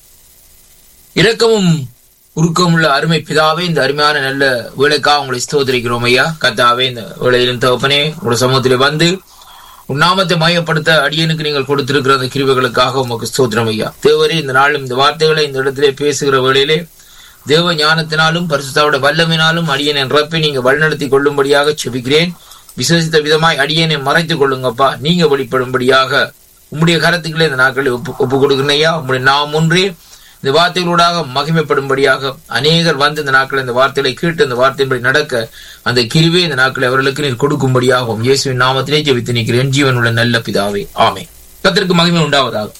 இரக்கமும் உருக்கமுள்ள அருமை பிதாவே இந்த அருமையான நல்ல வேலைக்காக உங்களை ஸ்தோதரிக்கிறோம் ஐயா கத்தாவே இந்த வேலையிலும் தகப்பனே உங்களோட சமூகத்திலே வந்து உன்னாமத்தை மையப்படுத்த அடியனுக்கு நீங்கள் கொடுத்திருக்கிற அந்த கிருவைகளுக்காக உமக்கு ஸ்தோத்திரம் ஐயா தேவரே இந்த நாளும் இந்த வார்த்தைகளை இந்த இடத்திலே பேசுகிற வேளையிலே தேவ ஞானத்தினாலும் பரிசுத்தாவோட வல்லமினாலும் அடியனை நிரப்பி நீங்க வழிநடத்தி கொள்ளும்படியாக செபிக்கிறேன் விசேஷித்த விதமாய் அடியனை மறைத்துக் கொள்ளுங்கப்பா நீங்க வெளிப்படும்படியாக உம்முடைய கரத்துக்களே இந்த நாட்களை ஒப்பு ஒப்பு கொடுக்கிறேன் ஐயா உம்முடைய நாம் ஒன்றே இந்த வார்த்தைகளூடாக மகிமைப்படும்படியாக அநேகர் வந்து இந்த நாட்களை இந்த வார்த்தைகளை கேட்டு இந்த வார்த்தையின்படி நடக்க அந்த கிருவே இந்த நாட்களை அவர்களுக்கு நீர் கொடுக்கும்படியாகவும் இயேசுவின் நாமத்திலே ஜெபித்து நிற்கிறேன் ஜீவன் உள்ள நல்ல பிதாவே ஆமே கத்திற்கு மகிமை உண்டாவதாக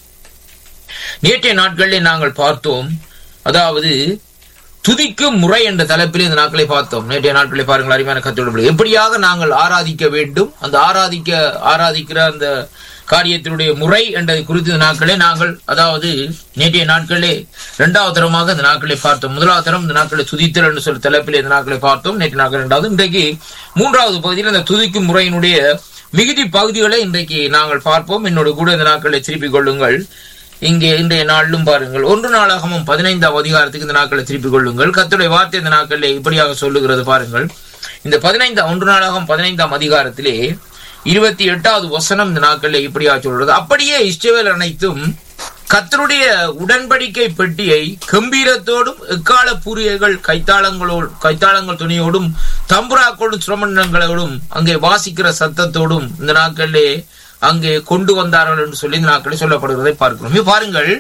நேற்றைய நாட்களிலே நாங்கள் பார்த்தோம் அதாவது துதிக்கும் முறை என்ற தலைப்பில் இந்த நாட்களை பார்த்தோம் நேற்றைய நாட்களை பாருங்கள் அருமையான கத்தோடு எப்படியாக நாங்கள் ஆராதிக்க வேண்டும் அந்த ஆராதிக்க ஆராதிக்கிற அந்த காரியத்தினுடைய முறை என்றதை குறித்த நாட்களே நாங்கள் அதாவது நேற்றைய நாட்களே இரண்டாவது தரமாக இந்த நாட்களை பார்த்தோம் முதலாவது தரம் இந்த நாட்களை துதித்தல் என்று சொல்லி தலைப்பில் இந்த நாட்களை பார்த்தோம் நேற்று நாட்கள் இரண்டாவது இன்றைக்கு மூன்றாவது பகுதியில் இந்த துதிக்கும் முறையினுடைய மிகுதி பகுதிகளை இன்றைக்கு நாங்கள் பார்ப்போம் என்னோட கூட இந்த நாட்களை திருப்பிக் கொள்ளுங்கள் இங்கே இன்றைய நாளிலும் பாருங்கள் ஒன்று நாளாகவும் பதினைந்தாம் அதிகாரத்துக்கு இந்த நாட்களை திருப்பிக் கொள்ளுங்கள் கத்துடைய வார்த்தை இந்த நாட்களில் இப்படியாக சொல்லுகிறது பாருங்கள் இந்த பதினைந்தாம் ஒன்று நாளாகவும் பதினைந்தாம் அதிகாரத்திலே இருபத்தி எட்டாவது வசனம் இந்த நாட்களில் இப்படியா சொல்றது அப்படியே இஷ்டவேல் அனைத்தும் கத்தருடைய உடன்படிக்கை பெட்டியை கம்பீரத்தோடும் எக்கால பூரியர்கள் கைத்தாளங்களோடு கைத்தாளங்கள் துணியோடும் தம்புராக்களோடும் சுரமண்டங்களோடும் அங்கே வாசிக்கிற சத்தத்தோடும் இந்த நாட்களிலே அங்கே கொண்டு வந்தார்கள் என்று சொல்லி இந்த நாட்களில் சொல்லப்படுகிறதை பார்க்கிறோம் பாருங்கள்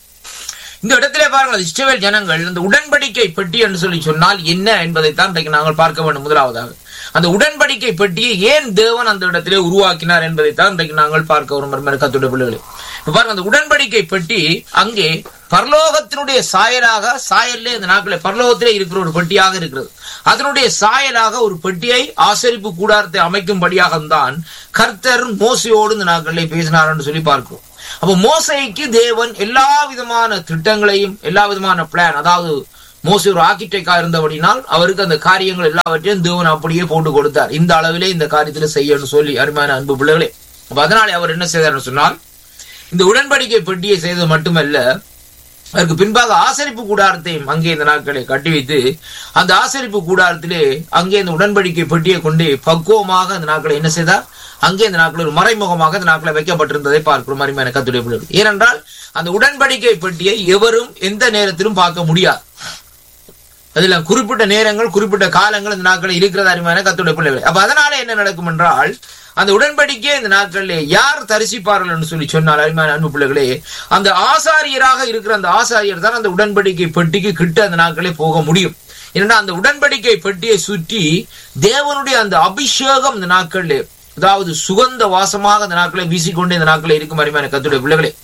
இந்த இடத்திலே பாருங்கள் இஸ்ரவேல் ஜனங்கள் இந்த உடன்படிக்கை பெட்டி என்று சொல்லி சொன்னால் என்ன என்பதைத்தான் இன்றைக்கு நாங்கள் பார்க்க வேண்டும் முதலாவதாக அந்த உடன்படிக்கை பெட்டியை ஏன் தேவன் அந்த இடத்திலே உருவாக்கினார் என்பதைத்தான் இன்றைக்கு நாங்கள் பார்க்க வரும் கத்துடைய பிள்ளைகளை இப்ப பாருங்க அந்த உடன்படிக்கை பெட்டி அங்கே பரலோகத்தினுடைய சாயலாக சாயல்ல இந்த நாட்களில் பரலோகத்திலே இருக்கிற ஒரு பெட்டியாக இருக்கிறது அதனுடைய சாயலாக ஒரு பெட்டியை ஆசரிப்பு கூடாரத்தை அமைக்கும்படியாக தான் கர்த்தர் மோசையோடு இந்த நாட்களில் பேசினார் என்று சொல்லி பார்க்கிறோம் அப்ப மோசைக்கு தேவன் எல்லா விதமான திட்டங்களையும் எல்லா விதமான பிளான் அதாவது மோசை ஒரு ஆர்கிடெக்டா இருந்தபடினால் அவருக்கு அந்த காரியங்கள் எல்லாவற்றையும் தேவன் அப்படியே போட்டு கொடுத்தார் இந்த அளவிலே இந்த காரியத்துல செய்யணும்னு சொல்லி அருமையான அன்பு பிள்ளைகளே அப்ப அதனாலே அவர் என்ன செய்தார்னு சொன்னால் இந்த உடன்படிக்கை பெட்டியை செய்தது மட்டுமல்ல அதற்கு பின்பாக ஆசரிப்பு கூடாரத்தையும் அங்கே இந்த நாட்களை கட்டி வைத்து அந்த ஆசரிப்பு கூடாரத்திலே அங்கே இந்த உடன்படிக்கை பெட்டியை கொண்டு பக்குவமாக அந்த நாட்களை என்ன செய்தார் அங்கே இந்த நாட்கள் ஒரு மறைமுகமாக இந்த நாட்களை வைக்கப்பட்டிருந்ததை பார்க்கிறோம் அருமையான கத்துடைய பிள்ளைகள் ஏனென்றால் அந்த உடன்படிக்கை பெட்டியை எவரும் எந்த நேரத்திலும் பார்க்க முடியாது அதுல குறிப்பிட்ட நேரங்கள் குறிப்பிட்ட காலங்கள் இந்த நாட்களில் இருக்கிறது அருமையான கத்துடைய பிள்ளைகள் அப்ப அதனால என்ன நடக்கும் என்றால் அந்த உடன்படிக்கை இந்த நாட்களிலே யார் தரிசிப்பார்கள் என்று சொல்லி சொன்னால் அருமையான அன்பு பிள்ளைகளே அந்த ஆசாரியராக இருக்கிற அந்த ஆசாரியர் தான் அந்த உடன்படிக்கை பெட்டிக்கு கிட்ட அந்த நாட்களே போக முடியும் ஏன்னா அந்த உடன்படிக்கை பெட்டியை சுற்றி தேவனுடைய அந்த அபிஷேகம் இந்த நாட்களிலே அதாவது சுகந்த வாசமாக அந்த நாட்களை வீசிக்கொண்டு இந்த நாட்களில் இருக்கும் அருமையான கத்துடைய பிள்ளைகளே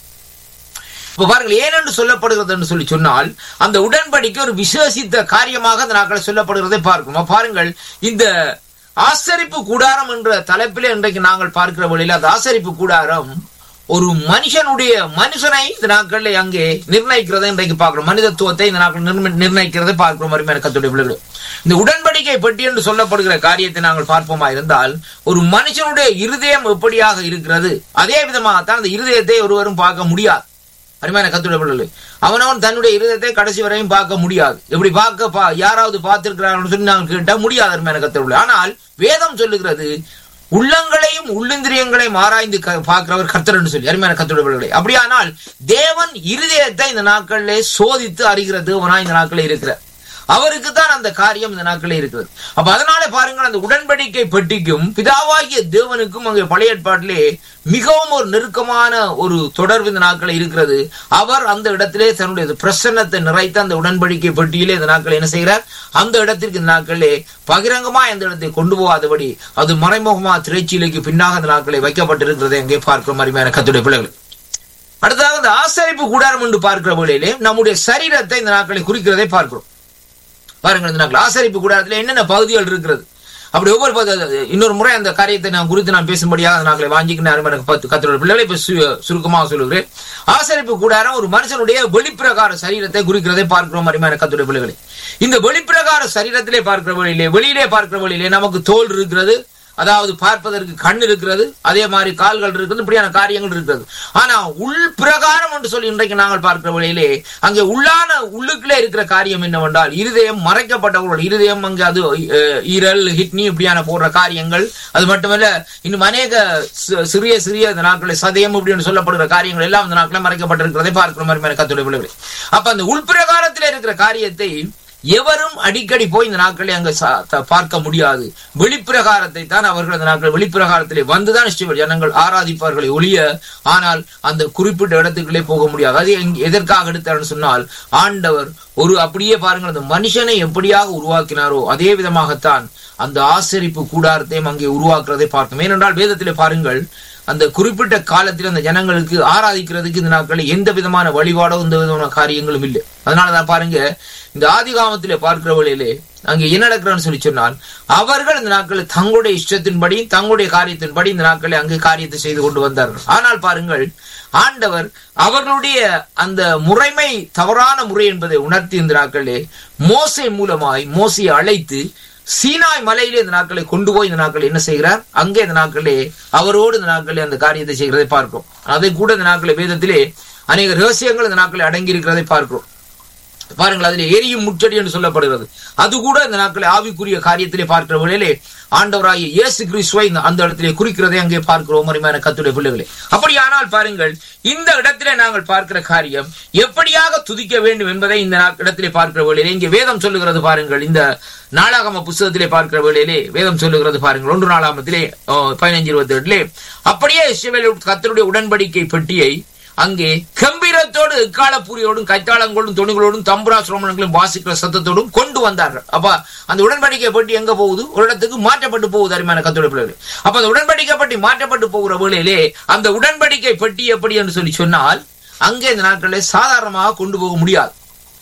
இப்ப பாருங்கள் ஏனென்று சொல்லப்படுகிறது என்று சொல்லி சொன்னால் அந்த உடன்படிக்கை ஒரு விசேஷித்த காரியமாக அந்த நாட்களை சொல்லப்படுகிறதை பார்க்கணும் பாருங்கள் இந்த ஆசரிப்பு கூடாரம் என்ற தலைப்பிலே இன்றைக்கு நாங்கள் பார்க்கிற வழியில் அந்த ஆசரிப்பு கூடாரம் ஒரு மனுஷனுடைய மனுஷனை இந்த நாட்களில் அங்கே நிர்ணயிக்கிறதை இன்றைக்கு பார்க்கிறோம் மனிதத்துவத்தை இந்த நாட்கள் நிர்ண- நிர்ணயிக்கிறதை பார்க்கிறோம் அருமையான கத்துடைய பிள்ளைகள் இந்த உடன்படிக்கை பெட்டி என்று சொல்லப்படுகிற காரியத்தை நாங்கள் பார்ப்போமா இருந்தால் ஒரு மனுஷனுடைய இருதயம் எப்படியாக இருக்கிறது அதே விதமாகத்தான் அந்த இருதயத்தை ஒருவரும் பார்க்க முடியாது அருமையான கத்துடைய பிள்ளைகளே அவனவன் தன்னுடைய இருதயத்தை கடைசி வரையும் பார்க்க முடியாது எப்படி பார்க்க பா யாராவது பார்த்திருக்கிறார்கள் சொல்லி நாங்கள் கேட்டா முடியாது அருமையான கத்துடைய ஆனால் வேதம் சொல்லுகிறது உள்ளங்களையும் உள்ளிந்திரியங்களையும் ஆராய்ந்து க- பார்க்கிறவர் கர்த்தர் என்று சொல்லி அருமையான கத்துடைய பிள்ளைகளே அப்படியானால் தேவன் இருதயத்தை இந்த நாட்களிலே சோதித்து அறிகிற தேவனாய் இந்த நாட்களில் இருக்கிறார் அவருக்கு தான் அந்த காரியம் இந்த நாட்களில் இருக்கிறது அப்ப அதனால பாருங்கள் அந்த உடன்படிக்கை பெட்டிக்கும் பிதாவாகிய தேவனுக்கும் அங்கே பழைய ஏற்பாட்டிலே மிகவும் ஒரு நெருக்கமான ஒரு தொடர்பு இந்த நாட்களில் இருக்கிறது அவர் அந்த இடத்திலே தன்னுடைய பிரசன்னத்தை நிறைத்த அந்த உடன்படிக்கை பெட்டியிலே இந்த நாட்களை என்ன செய்கிறார் அந்த இடத்திற்கு இந்த நாட்களிலே பகிரங்கமா அந்த இடத்தை கொண்டு போகாதபடி அது மறைமுகமா திரைச்சீலைக்கு பின்னாக அந்த நாட்களை வைக்கப்பட்டிருக்கிறதை அங்கே பார்க்கிறோம் அருமையான கத்துடைய பிள்ளைகள் அடுத்ததாக இந்த ஆசரிப்பு கூடாரம் என்று பார்க்கிற வேளையிலே நம்முடைய சரீரத்தை இந்த நாட்களை குறிக்கிறதை பார்க்கிறோம் பாருங்கள் இந்த நாட்கள் ஆசரிப்பு கூடாரத்தில் என்னென்ன பகுதிகள் இருக்கிறது அப்படி ஒவ்வொரு பகுதி இன்னொரு முறை அந்த காரியத்தை நான் குறித்து நான் பேசும்படியாக அந்த நாட்களை வாங்கிக்கிட்டு எனக்கு பத்து கத்தோட பிள்ளைகளை இப்ப சு- சுருக்கமாக சொல்லுகிறேன் ஆசரிப்பு கூடாரம் ஒரு மனுஷனுடைய வெளிப்பிரகார சரீரத்தை குறிக்கிறதை பார்க்கிறோம் அருமையான கத்துடைய பிள்ளைகளை இந்த வெளிப்பிரகார சரீரத்திலே பார்க்கிற வழியிலே வெளியிலே பார்க்கிற வழியிலே நமக்கு தோல் இருக்கிறது அதாவது பார்ப்பதற்கு கண் இருக்கிறது அதே மாதிரி கால்கள் இருக்கிறது இப்படியான காரியங்கள் இருக்கிறது ஆனா உள் பிரகாரம் என்று சொல்லி இன்றைக்கு நாங்கள் பார்க்கிற வழியிலே அங்கே உள்ளான உள்ளுக்குள்ளே இருக்கிற காரியம் என்னவென்றால் இருதயம் மறைக்கப்பட்டவர்கள் இருதயம் அங்கே அது அஹ், ஈரல் ஹிட்னி இப்படியான போடுற காரியங்கள் அது மட்டுமல்ல இன்னும் அநேக சி- சிறிய சிறிய இந்த நாட்களில் சதயம் இப்படின்னு சொல்லப்படுகிற காரியங்கள் எல்லாம் இந்த நாட்களில் மறைக்கப்பட்டிருக்கிறதை பார்க்கிற மாதிரி கத்துடைய பிள்ளைகளை அப்ப அந்த உள்பிரகாரத்தில் இருக்கிற காரியத்தை எவரும் அடிக்கடி போய் இந்த நாட்களை அங்க சா- த- பார்க்க முடியாது வெளிப்பிரகாரத்தை தான் அவர்கள் அந்த நாட்கள் வெளிப்பிரகாரத்திலே வந்துதான் ஸ்ரீ ஜனங்கள் ஆராதிப்பார்களை ஒழிய ஆனால் அந்த குறிப்பிட்ட இடத்துக்குள்ளே போக முடியாது அது எங்க- எதற்காக எடுத்தார்னு சொன்னால் ஆண்டவர் ஒரு அப்படியே பாருங்கள் அந்த மனுஷனை எப்படியாக உருவாக்கினாரோ அதே விதமாகத்தான் அந்த ஆசரிப்பு கூடாரத்தையும் அங்கே உருவாக்குறதை பார்த்தோம் ஏனென்றால் வேதத்திலே பாருங்கள் அந்த குறிப்பிட்ட காலத்தில் அந்த ஜனங்களுக்கு ஆராதிக்கிறதுக்கு இந்த நாட்களில் எந்த விதமான வழிபாடோ எந்த விதமான காரியங்களும் இல்லை அதனாலதான் பாருங்க இந்த ஆதிகாமத்திலே பார்க்கிற வழியிலே அங்கே என்ன நடக்கிறான்னு சொல்லி சொன்னால் அவர்கள் இந்த நாட்களில் தங்களுடைய இஷ்டத்தின்படி தங்களுடைய காரியத்தின்படி இந்த நாட்களில் அங்கே காரியத்தை செய்து கொண்டு வந்தார்கள் ஆனால் பாருங்கள் ஆண்டவர் அவர்களுடைய அந்த முறைமை தவறான முறை என்பதை உணர்த்தி இந்த நாட்களிலே மோசை மூலமாய் மோசையை அழைத்து சீனாய் மலையிலே இந்த நாட்களை கொண்டு போய் இந்த நாட்கள் என்ன செய்கிறார் அங்கே இந்த நாட்களே அவரோடு இந்த நாட்களே அந்த காரியத்தை செய்கிறதை பார்க்கிறோம் அதை கூட இந்த நாட்களை வேதத்திலே அநேக ரகசியங்கள் இந்த நாட்களை அடங்கி இருக்கிறதை பார்க்கிறோம் பாருங்கள் அதிலே எரியும் முச்சடி என்று சொல்லப்படுகிறது அது கூட இந்த நாட்களை ஆவிக்குரிய காரியத்திலே பார்க்கிற வேளையிலே ஆண்டவராகிய இயேசு கிறிஸ்துவை இந்த- அந்த இடத்திலே குறிக்கிறதை அங்கே பார்க்கிறோம் அருமையான கத்துடைய பிள்ளைகளே அப்படியானால் பாருங்கள் இந்த இடத்திலே நாங்கள் பார்க்கிற காரியம் எப்படியாக துதிக்க வேண்டும் என்பதை இந்த நா- இடத்திலே பார்க்கிற வேளையிலே இங்கே வேதம் சொல்லுகிறது பாருங்கள் இந்த நாளாகம புஸ்தகத்திலே பார்க்கிற வேளையிலே வேதம் சொல்லுகிறது பாருங்கள் ஒன்று நாளாகமத்திலே ஓ, பதினைஞ்சு இருபத்தி எட்டுலே அப்படியே இஸ்ரவேல் கர்த்தருடைய உடன்படிக்கை பெட்டியை அங்கே கம்பீரத்தோடு எக்காலப்பூரியோடும் கைத்தாளங்களோடும் துணிகளோடும் தம்புரா சிரமணங்களும் வாசிக்கிற சத்தத்தோடும் கொண்டு வந்தார்கள் அப்ப அந்த உடன்படிக்கை பட்டி எங்க போகுது ஒரு இடத்துக்கு மாற்றப்பட்டு போகுது அருமையான கத்தோட பிள்ளைகள் அப்ப அந்த உடன்படிக்கை பட்டி மாற்றப்பட்டு போகிற வேளையிலே அந்த உடன்படிக்கை பெட்டி எப்படி என்று சொல்லி சொன்னால் அங்கே இந்த நாட்களில் சாதாரணமாக கொண்டு போக முடியாது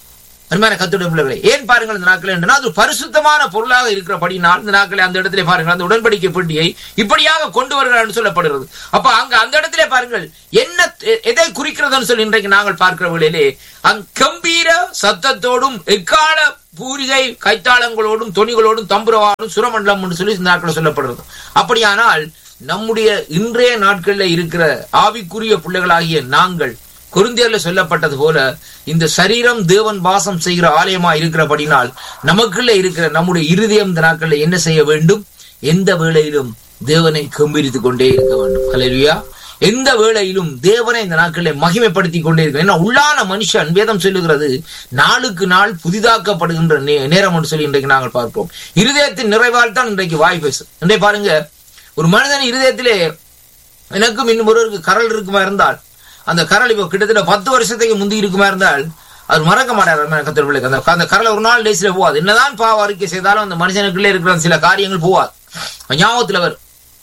அருமையான கத்துடைய பிள்ளைகளை ஏன் பாருங்கள் இந்த நாட்கள் என்றால் அது பரிசுத்தமான பொருளாக இருக்கிறபடினால் இந்த நாட்களை அந்த இடத்திலே பாருங்கள் அந்த உடன்படிக்கை பெட்டியை இப்படியாக கொண்டு வருகிறார் சொல்லப்படுகிறது அப்ப அங்க அந்த இடத்திலே பாருங்கள் என்ன எ- எதை குறிக்கிறதுன்னு சொல்லி இன்றைக்கு நாங்கள் பார்க்கிற வேளையிலே அங் கம்பீர சத்தத்தோடும் எக்கால பூரிகை கைத்தாளங்களோடும் தொனிகளோடும் தம்புரவாடும் சுரமண்டலம் என்று சொல்லி இந்த நாட்கள் சொல்லப்படுறது அப்படியானால் நம்முடைய இன்றைய நாட்களில் இருக்கிற ஆவிக்குரிய பிள்ளைகளாகிய நாங்கள் குருந்தியர்ல சொல்லப்பட்டது போல இந்த சரீரம் தேவன் வாசம் செய்கிற ஆலயமா இருக்கிறபடினால் நமக்குள்ள இருக்கிற நம்முடைய இருதயம் இந்த நாட்களில் என்ன செய்ய வேண்டும் எந்த வேளையிலும் தேவனை கம்பீரித்துக் கொண்டே இருக்க வேண்டும் ஹalleluya எந்த வேளையிலும் தேவனை இந்த நாட்களில் மகிமைப்படுத்தி கொண்டே இருக்க ஏன்னா உள்ளான மனுஷன் வேதம் சொல்லுகிறது நாளுக்கு நாள் புதிதாக்கப்படுகின்ற நே- நேரம் என்று சொல்லி இன்றைக்கு நாங்கள் பார்ப்போம் இருதயத்தின் நிறைவால் தான் இன்றைக்கு வாய் பேசும் இன்றைக்கு பாருங்க ஒரு மனிதன் இருதயத்திலே எனக்கும் இன்னும் ஒருவருக்கு கரல் இருக்குமா இருந்தால் அந்த கரல் இப்போ கிட்டத்தட்ட பத்து வருஷத்துக்கு முந்தி இருக்குமா இருந்தால் அது மறக்க மாட்டார் கத்தர் பிள்ளைக்கு அந்த அந்த கரலை ஒரு நாள் டேஸ்ல போகாது என்னதான் பாவ அறிக்கை செய்தாலும் அந்த மனுஷனுக்குள்ளே இருக்கிற சில காரியங்கள் போகாது ஞாபகத்துல வரும்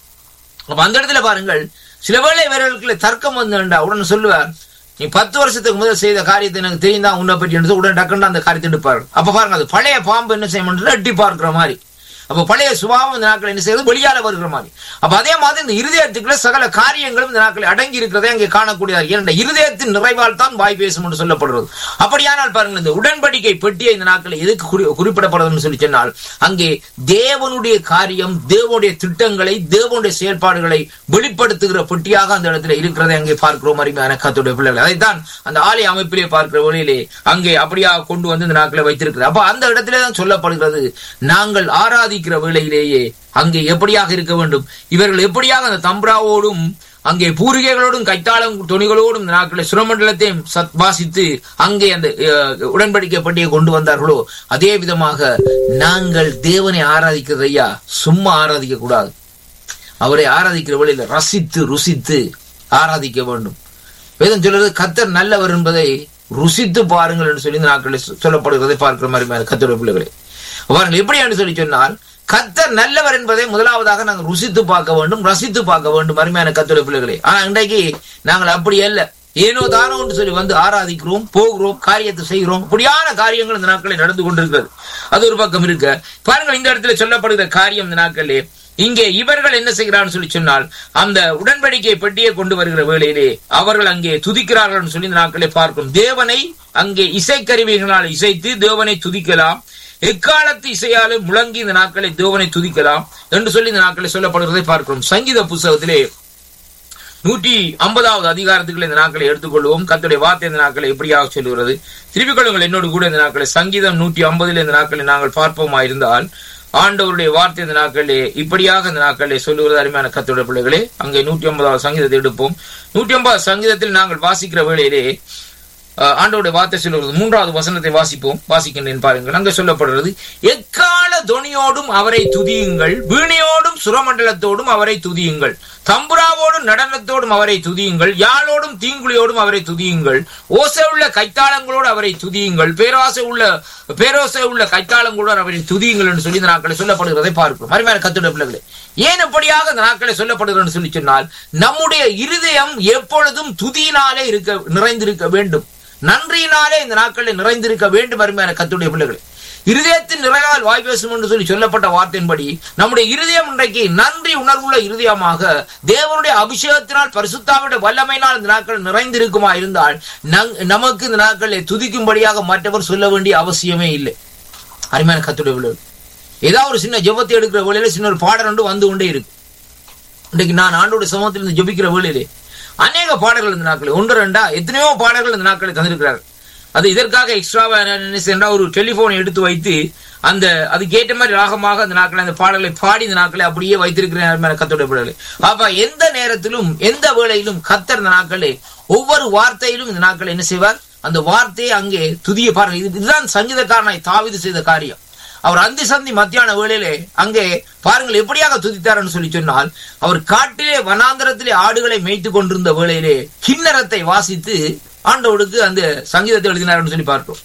அப்ப அந்த இடத்துல பாருங்கள் சில வேளை இவர்களுக்குள்ள தர்க்கம் வந்துண்டா உடனே சொல்லுவார் நீ பத்து வருஷத்துக்கு முதல் செய்த காரியத்தை எனக்கு தெரியுதா உன்னை பற்றி என்று உடனே டக்குன்னு அந்த காரியத்தை எடுப்பார் அப்ப பாருங்க அது பழைய பாம்பு என்ன செய்ய முடியும் எட்டி பார்க்கிற மாதிரி அப்ப பழைய சுபாவம் இந்த நாட்கள் என்ன செய்யுது வெளியால வருகிற மாதிரி அப்ப அதே மாதிரி இந்த இருதயத்துக்குள்ள சகல காரியங்களும் இந்த நாட்களில் அடங்கி இருக்கிறதை அங்கே காணக்கூடியது ஏனென்ற இருதயத்தின் நிறைவால் தான் வாய் பேசும் என்று சொல்லப்படுறது அப்படியானால் பாருங்கள் இந்த உடன்படிக்கை பெட்டியை இந்த நாட்களில் எதுக்கு குறி- குறிப்பிடப்படுதுன்னு சொல்லி சொன்னால் அங்கே தேவனுடைய காரியம் தேவனுடைய திட்டங்களை தேவனுடைய செயல்பாடுகளை வெளிப்படுத்துகிற பெட்டியாக அந்த இடத்துல இருக்கிறதை அங்கே பார்க்கிறோம் அருமையான கத்துடைய பிள்ளைகள் அதைத்தான் அந்த ஆலய அமைப்பிலே பார்க்கிற வழியிலே அங்கே அப்படியாக கொண்டு வந்து இந்த நாட்களை வைத்திருக்கிறது அப்ப அந்த இடத்திலே தான் சொல்லப்படுகிறது நாங்கள் ஆராதிக்கிற வேளையிலேயே அங்கே எப்படியாக இருக்க வேண்டும் இவர்கள் எப்படியாக அந்த தம்ப்ராவோடும் அங்கே பூரிகைகளோடும் கைத்தாளம் துணிகளோடும் இந்த நாட்களை சுரமண்டலத்தையும் சத் வாசித்து அங்கே அந்த அஹ், உடன்படிக்கை பட்டியை கொண்டு வந்தார்களோ அதே விதமாக நாங்கள் தேவனை ஆராதிக்கிறது ஐயா சும்மா ஆராதிக்க கூடாது அவரை ஆராதிக்கிற வழியில் ரசித்து ருசித்து ஆராதிக்க வேண்டும் வேதம் சொல்றது கத்தர் நல்லவர் என்பதை ருசித்து பாருங்கள் என்று சொல்லி இந்த நாட்களில் சொ- சொல்லப்படுகிறதை பார்க்கிற மாதிரி கத்தருடைய பிள்ளைகளே பாருங்கள் எப்படி என்று சொல்லி சொன்னால் கத்தர் நல்லவர் என்பதை முதலாவதாக நாங்கள் ருசித்து பார்க்க வேண்டும் ரசித்து பார்க்க வேண்டும் அருமையான கத்தருடைய பிள்ளைகளே ஆனா இன்றைக்கு நாங்கள் அப்படி அல்ல ஏனோ தானோ என்று சொல்லி வந்து ஆராதிக்கிறோம் போகிறோம் காரியத்தை செய்கிறோம் இப்படியான காரியங்கள் இந்த நாட்களில் நடந்து கொண்டிருக்கிறது அது ஒரு பக்கம் இருக்க பாருங்கள் இந்த இடத்துல சொல்லப்படுகிற காரியம் இந்த நாட்களிலே இங்கே இவர்கள் என்ன செய்கிறார்கள் சொல்லி சொன்னால் அந்த உடன்படிக்கை பெட்டியை கொண்டு வருகிற வேளையிலே அவர்கள் அங்கே துதிக்கிறார்கள் என்று சொல்லி இந்த நாட்களை பார்க்கும் தேவனை அங்கே இசைக்கருவிகளால் இசைத்து தேவனை துதிக்கலாம் எக்காலத்து இசையாலும் முழங்கி இந்த நாட்களை தேவனை துதிக்கலாம் என்று சொல்லி இந்த நாட்களை சொல்லப்படுகிறதை பார்க்கிறோம் சங்கீத புஸ்தகத்திலே நூற்றி ஐம்பதாவது அதிகாரத்துக்குள்ள இந்த நாட்களை எடுத்துக்கொள்வோம் கர்த்தருடைய வார்த்தை இந்த நாட்களை எப்படியாக சொல்லுகிறது திருப்பிக் கொள்ளுங்கள் என்னோடு கூட இந்த நாட்களை சங்கீதம் நூற்றி ஐம்பதுல இந்த நாட்களை நாங்கள் பார்ப்போமா இருந்தால் ஆண்டவருடைய வார்த்தை இந்த நாட்களிலே இப்படியாக இந்த நாட்களிலே சொல்லுகிறது அருமையான கத்தோட பிள்ளைகளே அங்கே நூற்றி ஐம்பதாவது சங்கீதத்தை எடுப்போம் நூற்றி ஐம்பது சங்கீதத்தில் நாங்கள் வாசிக்கிற வேளையிலே அஹ், ஆண்டவருடைய வார்த்தை சொல்லுகிறது மூன்றாவது வசனத்தை வாசிப்போம் வாசிக்கின்றேன் பாருங்கள் அங்கே சொல்லப்படுறது எக்கால தொனியோடும் அவரை துதியுங்கள் வீணையோடும் சுரமண்டலத்தோடும் அவரை துதியுங்கள் தம்புராவோடும் நடனத்தோடும் அவரை துதியுங்கள் யாழோடும் தீங்குழியோடும் அவரை துதியுங்கள் ஓசை உள்ள கைத்தாளங்களோடு அவரை துதியுங்கள் பேராசை உள்ள பேரோசை உள்ள கைத்தாளங்களோடு அவரை துதியுங்கள் என்று சொல்லி இந்த நாட்களை சொல்லப்படுகிறதை பார்க்கிறோம் அருமையான கத்துடைய பிள்ளைகளே ஏன் இப்படியாக இந்த நாட்களை சொல்லப்படுகிறது சொல்லி சொன்னால் நம்முடைய இருதயம் எப்பொழுதும் துதியினாலே இருக்க நிறைந்திருக்க வேண்டும் நன்றியினாலே இந்த நாட்களில் நிறைந்திருக்க வேண்டும் அருமையான கத்துடைய பிள்ளைகளே இருதயத்தின் நிறைவால் வாய் பேசும் என்று சொல்லி சொல்லப்பட்ட வார்த்தையின்படி நம்முடைய இருதயம் இன்றைக்கு நன்றி உணர்வுள்ள இருதயமாக தேவனுடைய அபிஷேகத்தினால் பரிசுத்தாவுடைய வல்லமையினால் இந்த நாட்கள் நிறைந்திருக்குமா இருந்தால் நங்- நமக்கு இந்த நாட்களில் துதிக்கும்படியாக மற்றவர் சொல்ல வேண்டிய அவசியமே இல்லை அருமையான கத்துடைய பிள்ளைகள் ஏதாவது ஒரு சின்ன ஜெபத்தை எடுக்கிற வேளையில சின்ன ஒரு பாடல் ஒன்று வந்து கொண்டே இருக்கு இன்றைக்கு நான் ஆண்டோட சமூகத்திலிருந்து ஜெபிக்கிற வேளையிலே அநேக பாடல்கள் இந்த நாட்களில் ஒன்று ரெண்டா எத்தனையோ பாடல்கள் இந்த நாட்களில் தந்திருக்கிறார் அது இதற்காக எக்ஸ்ட்ராவா என்ன ஒரு டெலிபோனை எடுத்து வைத்து அந்த அதுக்கு ஏற்ற மாதிரி ராகமாக அந்த நாட்களை அந்த பாடல்களை பாடி இந்த நாட்களை அப்படியே வைத்திருக்கிறேன் கத்தோட பாடலை அப்ப எந்த நேரத்திலும் எந்த வேளையிலும் கத்தர் இந்த நாட்களே ஒவ்வொரு வார்த்தையிலும் இந்த நாட்கள் என்ன செய்வார் அந்த வார்த்தையை அங்கே துதிய பாருங்க இது- இதுதான் சங்கீதக்காரனாய் தாவிது செய்த காரியம் அவர் அந்தி சந்தி மத்தியான வேளையிலே அங்கே பாருங்கள் எப்படியாக துதித்தார்னு சொல்லி சொன்னால் அவர் காட்டிலே வனாந்தரத்திலே ஆடுகளை மேய்த்து கொண்டிருந்த வேளையிலே கிண்ணறத்தை வாசித்து ஆண்டவருக்கு அந்த சங்கீதத்தை எழுதினார்னு சொல்லி பார்த்தோம்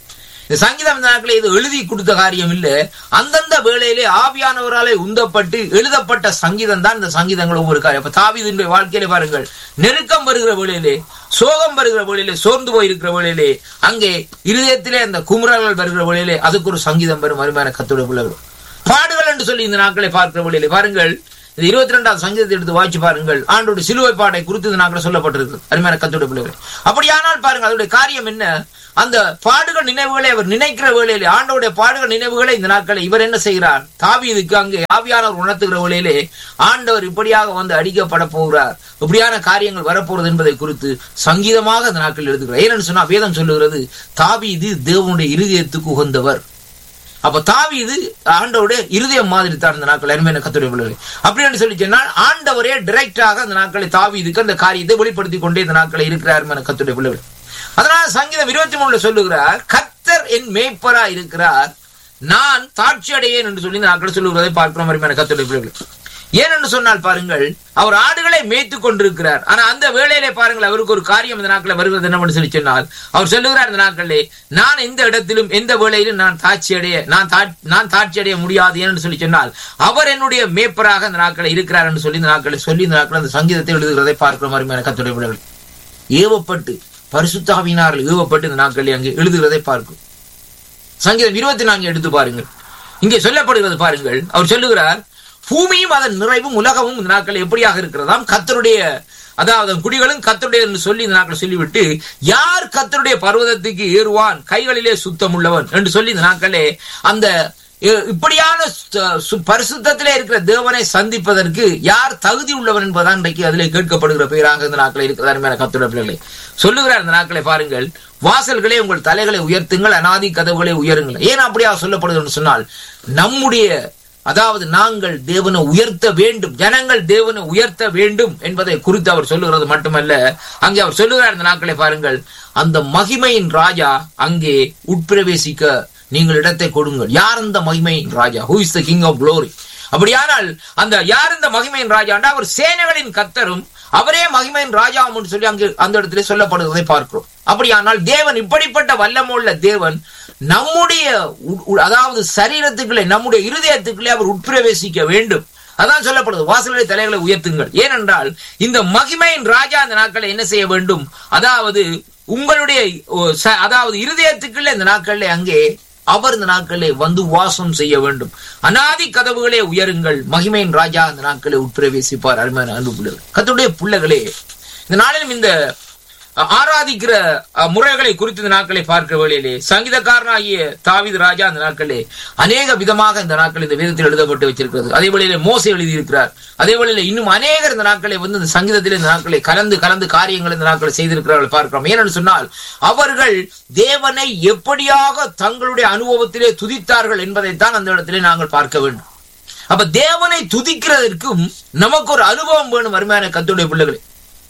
இந்த சங்கீதம் இந்த நாட்களே இது எழுதி கொடுத்த காரியம் இல்ல அந்தந்த வேளையிலே ஆவியானவராலே உந்தப்பட்டு எழுதப்பட்ட சங்கீதம் தான் இந்த சங்கீதங்கள் ஒவ்வொரு காரியம் அப்ப தாவீதினுடைய வாழ்க்கையிலே பாருங்கள் நெருக்கம் வருகிற வேளையிலே சோகம் வருகிற வேளையிலே சோர்ந்து போயிருக்கிற வேளையிலே அங்கே இருதயத்திலே அந்த குமுறல்கள் வருகிற வேளையிலே அதுக்கு ஒரு சங்கீதம் வரும் அருமையான கத்துடைய பிள்ளைகள் பாடுகள் என்று சொல்லி இந்த நாட்களை பார்க்கிற வேளையிலே பாருங்கள் இந்த இருபத்தி ரெண்டாவது சங்கீதத்தை எடுத்து வாய்ச்சி பாருங்கள் ஆண்டோட சிலுவை பாடை குறித்து இந்த நாட்கள் சொல்லப்பட்டிருக்கு அருமையான கத்துடைய பிள்ளைகள் அப்படியானால் பாருங்கள் அதோடைய காரியம் என்ன அந்த பாடுகள் நினைவுகளை அவர் நினைக்கிற வேளையிலே ஆண்டோடைய பாடுகள் நினைவுகளை இந்த நாட்களை இவர் என்ன செய்கிறார் தாவீதுக்கு அங்கே ஆவியானவர் உணர்த்துகிற வேளையிலே ஆண்டவர் இப்படியாக வந்து அடிக்கப்பட போகிறார் இப்படியான காரியங்கள் வரப்போறது என்பதை குறித்து சங்கீதமாக இந்த நாட்கள் எழுதுகிறார் ஏனென்று சொன்னா வேதம் சொல்லுகிறது தாவீது தேவனுடைய இருதயத்துக்கு உகந்தவர் அப்ப தாவீது ஆண்டவருடைய இருதயம் மாதிரி தான் இந்த நாட்கள் அருமையான கத்துடைய பிள்ளைகளை அப்படின்னு சொல்லி சொன்னால் ஆண்டவரே டைரக்டாக அந்த நாட்களை தாவீதுக்கு அந்த காரியத்தை வெளிப்படுத்தி கொண்டே இந்த நாட்களை இருக்கிறார் அருமையான கத்துடைய பிள்ளைகள் அதனால சங்கீதம் இருபத்தி மூணுல சொல்லுகிறார் கத்தர் என் மேய்ப்பரா இருக்கிறார் நான் தாட்சி அடையேன் என்று சொல்லி இந்த நாட்கள் சொல்லுகிறதை பார்க்கிறோம் அருமையான கத்துடைய பிள்ளைகள் ஏனென்று சொன்னால் பாருங்கள் அவர் ஆடுகளை மேய்த்து கொண்டிருக்கிறார் ஆனா அந்த வேளையிலே பாருங்கள் அவருக்கு ஒரு காரியம் இந்த நாட்களில் வருகிறது என்னவென்று சொல்லி சொன்னால் அவர் சொல்லுகிறார் இந்த நாட்களிலே நான் எந்த இடத்திலும் எந்த வேளையிலும் நான் தாட்சி அடைய நான் தா- நான் தாட்சி அடைய முடியாது என்று சொல்லி சொன்னால் அவர் என்னுடைய மேய்ப்பராக இந்த நாட்களில் இருக்கிறார் என்று சொல்லி இந்த நாட்களை சொல்லி இந்த நாட்கள் அந்த சங்கீதத்தை எழுதுகிறதை பார்க்கிற மாதிரி கத்துடைய பிள்ளைகள் ஏவப்பட்டு பரிசுத்தாவினார்கள் ஏவப்பட்டு இந்த நாட்களில் அங்கே எழுதுகிறதை பார்க்கும் சங்கீதம் இருபத்தி நான்கு எடுத்து பாருங்கள் இங்கே சொல்லப்படுகிறது பாருங்கள் அவர் சொல்லுகிறார் பூமியும் அதன் நிறைவும் உலகமும் இந்த நாட்கள் எப்படியாக இருக்கிறதாம் கத்தருடைய அதாவது குடிகளும் கத்தருடைய என்று சொல்லி இந்த நாட்கள் சொல்லிவிட்டு யார் கத்தருடைய பர்வதத்துக்கு ஏறுவான் கைகளிலே சுத்தம் உள்ளவன் என்று சொல்லி இந்த நாட்களே அந்த இ- இப்படியான சு- சு- பரிசுத்தத்திலே இருக்கிற தேவனை சந்திப்பதற்கு யார் தகுதி உள்ளவன் என்பதுதான் இன்றைக்கு அதிலே கேட்கப்படுகிற பெயராக இந்த நாட்களை இருக்கிறார் மேல கத்துடைய பிள்ளைகளை சொல்லுகிறார் இந்த நாட்களை பாருங்கள் வாசல்களே உங்கள் தலைகளை உயர்த்துங்கள் அனாதி கதவுகளை உயருங்கள் ஏன் அப்படியா சொல்லப்படுகிறது சொன்னால் நம்முடைய அதாவது நாங்கள் தேவனை உயர்த்த வேண்டும் ஜனங்கள் தேவனை உயர்த்த வேண்டும் என்பதை குறித்து அவர் சொல்லுகிறது மட்டுமல்ல அங்கே அவர் சொல்லுகிறார் இந்த நாட்களை பாருங்கள் அந்த மகிமையின் ராஜா அங்கே உட்பிரவேசிக்க நீங்கள் இடத்தை கொடுங்கள் யார் அந்த மகிமையின் ராஜா who is the king of glory அப்படியானால் அந்த யார் இந்த மகிமையின் ராஜாண்டா அவர் சேனைகளின் கத்தரும் அவரே மகிமையின் ராஜாவும் என்று சொல்லி அங்கு அந்த இடத்திலே சொல்லப்படுவதை பார்க்கிறோம் அப்படியானால் தேவன் இப்படிப்பட்ட வல்லமுள்ள தேவன் நம்முடைய உ- உ- அதாவது சரீரத்துக்குள்ளே நம்முடைய இருதயத்துக்குள்ளே அவர் உட்பிரவேசிக்க வேண்டும் அதான் சொல்லப்படுது வாசலுடைய தலைகளை உயர்த்துங்கள் ஏனென்றால் இந்த மகிமையின் ராஜா அந்த நாட்களை என்ன செய்ய வேண்டும் அதாவது உங்களுடைய ஓ, ச- அதாவது இருதயத்துக்குள்ளே இந்த நாட்களிலே அங்கே அவர் இந்த நாட்களே வந்து வாசம் செய்ய வேண்டும் அனாதி கதவுகளே உயருங்கள் மகிமையின் ராஜா இந்த நாட்களை உட்பிரவேசிப்பார் அருமையான அன்பு பிள்ளைகள் கத்துடைய பிள்ளைகளே இந்த நாளிலும் இந்த அஹ், ஆராதிக்கிற அஹ், முறைகளை குறித்து இந்த நாட்களை பார்க்கிற வேளையிலே சங்கீதக்காரனாகிய தாவீது ராஜா அந்த நாட்களே அநேக விதமாக இந்த நாட்கள் இந்த வேதத்தில் எழுதப்பட்டு வச்சிருக்கிறது அதே வேளையிலே மோசை எழுதியிருக்கிறார் அதே வேளையிலே இன்னும் அநேகர் இந்த நாட்களை வந்து இந்த சங்கீதத்தில் இந்த நாட்களை கலந்து கலந்து காரியங்கள் இந்த நாட்களை செய்திருக்கிறார்கள் பார்க்கிறோம் ஏனென்று சொன்னால் அவர்கள் தேவனை எப்படியாக தங்களுடைய அனுபவத்திலே துதித்தார்கள் என்பதைத்தான் அந்த இடத்திலே நாங்கள் பார்க்க வேண்டும் அப்ப தேவனை துதிக்கிறதற்கும் நமக்கு ஒரு அனுபவம் வேணும் அருமையான கத்துடைய பிள்ளைகளே